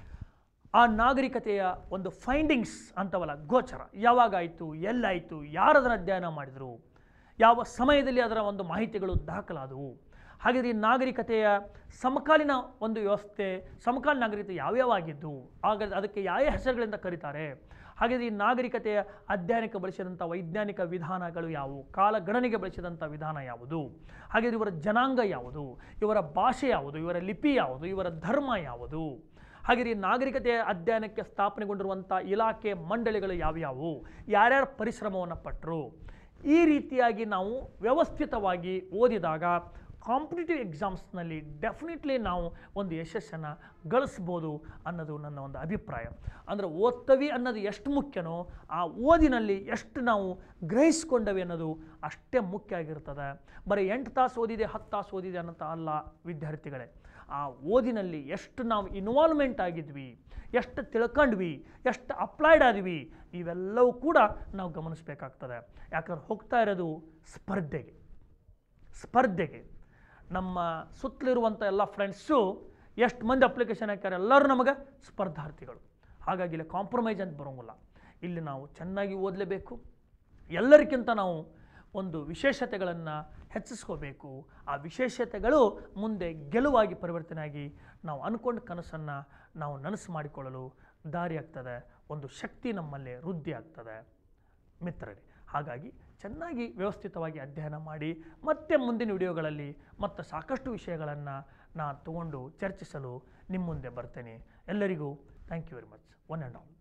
ಆ ನಾಗರಿಕತೆಯ ಒಂದು ಫೈಂಡಿಂಗ್ಸ್ ಅಂತವಲ್ಲ ಗೋಚರ ಯಾವಾಗಾಯಿತು ಎಲ್ಲಾಯಿತು ಯಾರು ಅದನ್ನು ಅಧ್ಯಯನ ಮಾಡಿದರು ಯಾವ ಸಮಯದಲ್ಲಿ ಅದರ ಒಂದು ಮಾಹಿತಿಗಳು ದಾಖಲಾದವು ಹಾಗಾದರೆ ಈ ನಾಗರಿಕತೆಯ ಸಮಕಾಲೀನ ಒಂದು ವ್ಯವಸ್ಥೆ ಸಮಕಾಲೀನ ನಾಗರಿಕತೆ ಯಾವ್ಯಾವ ಆಗಿದ್ದು ಆಗ ಅದಕ್ಕೆ ಯಾವ ಹೆಸರುಗಳಿಂದ ಕರೀತಾರೆ ಹಾಗಾದರೆ ಈ ನಾಗರಿಕತೆಯ ಅಧ್ಯಯನಕ್ಕೆ ಬಳಸಿದಂಥ ವೈಜ್ಞಾನಿಕ ವಿಧಾನಗಳು ಯಾವುವು ಕಾಲಗಣನೆಗೆ ಬಳಸಿದಂಥ ವಿಧಾನ ಯಾವುದು ಹಾಗಾದರೆ ಇವರ ಜನಾಂಗ ಯಾವುದು ಇವರ ಭಾಷೆ ಯಾವುದು ಇವರ ಲಿಪಿ ಯಾವುದು ಇವರ ಧರ್ಮ ಯಾವುದು ಹಾಗೆ ಈ ನಾಗರಿಕತೆಯ ಅಧ್ಯಯನಕ್ಕೆ ಸ್ಥಾಪನೆಗೊಂಡಿರುವಂಥ ಇಲಾಖೆ ಮಂಡಳಿಗಳು ಯಾವ್ಯಾವು ಯಾರ್ಯಾರು ಪರಿಶ್ರಮವನ್ನು ಪಟ್ಟರು ಈ ರೀತಿಯಾಗಿ ನಾವು ವ್ಯವಸ್ಥಿತವಾಗಿ ಓದಿದಾಗ ಕಾಂಪಿಟೇಟಿವ್ ಎಕ್ಸಾಮ್ಸ್ನಲ್ಲಿ ಡೆಫಿನೆಟ್ಲಿ ನಾವು ಒಂದು ಯಶಸ್ಸನ್ನು ಗಳಿಸ್ಬೋದು ಅನ್ನೋದು ನನ್ನ ಒಂದು ಅಭಿಪ್ರಾಯ ಅಂದರೆ ಓದ್ತವಿ ಅನ್ನೋದು ಎಷ್ಟು ಮುಖ್ಯನೋ ಆ ಓದಿನಲ್ಲಿ ಎಷ್ಟು ನಾವು ಗ್ರಹಿಸ್ಕೊಂಡವಿ ಅನ್ನೋದು ಅಷ್ಟೇ ಮುಖ್ಯ ಆಗಿರ್ತದೆ ಬರೀ ಎಂಟು ತಾಸು ಓದಿದೆ ಹತ್ತು ತಾಸು ಓದಿದೆ ಅನ್ನೋಂಥ ಅಲ್ಲ ವಿದ್ಯಾರ್ಥಿಗಳೇ ಆ ಓದಿನಲ್ಲಿ ಎಷ್ಟು ನಾವು ಇನ್ವಾಲ್ವ್ಮೆಂಟ್ ಆಗಿದ್ವಿ ಎಷ್ಟು ತಿಳ್ಕೊಂಡ್ವಿ ಎಷ್ಟು ಅಪ್ಲೈಡ್ ಆದ್ವಿ ಇವೆಲ್ಲವೂ ಕೂಡ ನಾವು ಗಮನಿಸಬೇಕಾಗ್ತದೆ ಯಾಕಂದ್ರೆ ಹೋಗ್ತಾ ಇರೋದು ಸ್ಪರ್ಧೆಗೆ ಸ್ಪರ್ಧೆಗೆ ನಮ್ಮ ಸುತ್ತಲಿರುವಂಥ ಎಲ್ಲ ಫ್ರೆಂಡ್ಸು ಎಷ್ಟು ಮಂದಿ ಅಪ್ಲಿಕೇಶನ್ ಹಾಕ್ಯಾರ ಎಲ್ಲರೂ ನಮಗೆ ಸ್ಪರ್ಧಾರ್ಥಿಗಳು ಹಾಗಾಗಿ ಇಲ್ಲಿ ಕಾಂಪ್ರಮೈಸ್ ಅಂತ ಬರೋಂಗಿಲ್ಲ ಇಲ್ಲಿ ನಾವು ಚೆನ್ನಾಗಿ ಓದಲೇಬೇಕು ಎಲ್ಲರಿಗಿಂತ ನಾವು ಒಂದು ವಿಶೇಷತೆಗಳನ್ನು ಹೆಚ್ಚಿಸ್ಕೋಬೇಕು ಆ ವಿಶೇಷತೆಗಳು ಮುಂದೆ ಗೆಲುವಾಗಿ ಪರಿವರ್ತನೆ ಆಗಿ ನಾವು ಅಂದ್ಕೊಂಡ ಕನಸನ್ನು ನಾವು ನನಸು ಮಾಡಿಕೊಳ್ಳಲು ದಾರಿ ಆಗ್ತದೆ ಒಂದು ಶಕ್ತಿ ನಮ್ಮಲ್ಲಿ ವೃದ್ಧಿ ಆಗ್ತದೆ ಮಿತ್ರರೇ ಹಾಗಾಗಿ ಚೆನ್ನಾಗಿ ವ್ಯವಸ್ಥಿತವಾಗಿ ಅಧ್ಯಯನ ಮಾಡಿ ಮತ್ತೆ ಮುಂದಿನ ವಿಡಿಯೋಗಳಲ್ಲಿ ಮತ್ತು ಸಾಕಷ್ಟು ವಿಷಯಗಳನ್ನು ನಾನು ತಗೊಂಡು ಚರ್ಚಿಸಲು ನಿಮ್ಮ ಮುಂದೆ ಬರ್ತೇನೆ ಎಲ್ಲರಿಗೂ thank you very much one and all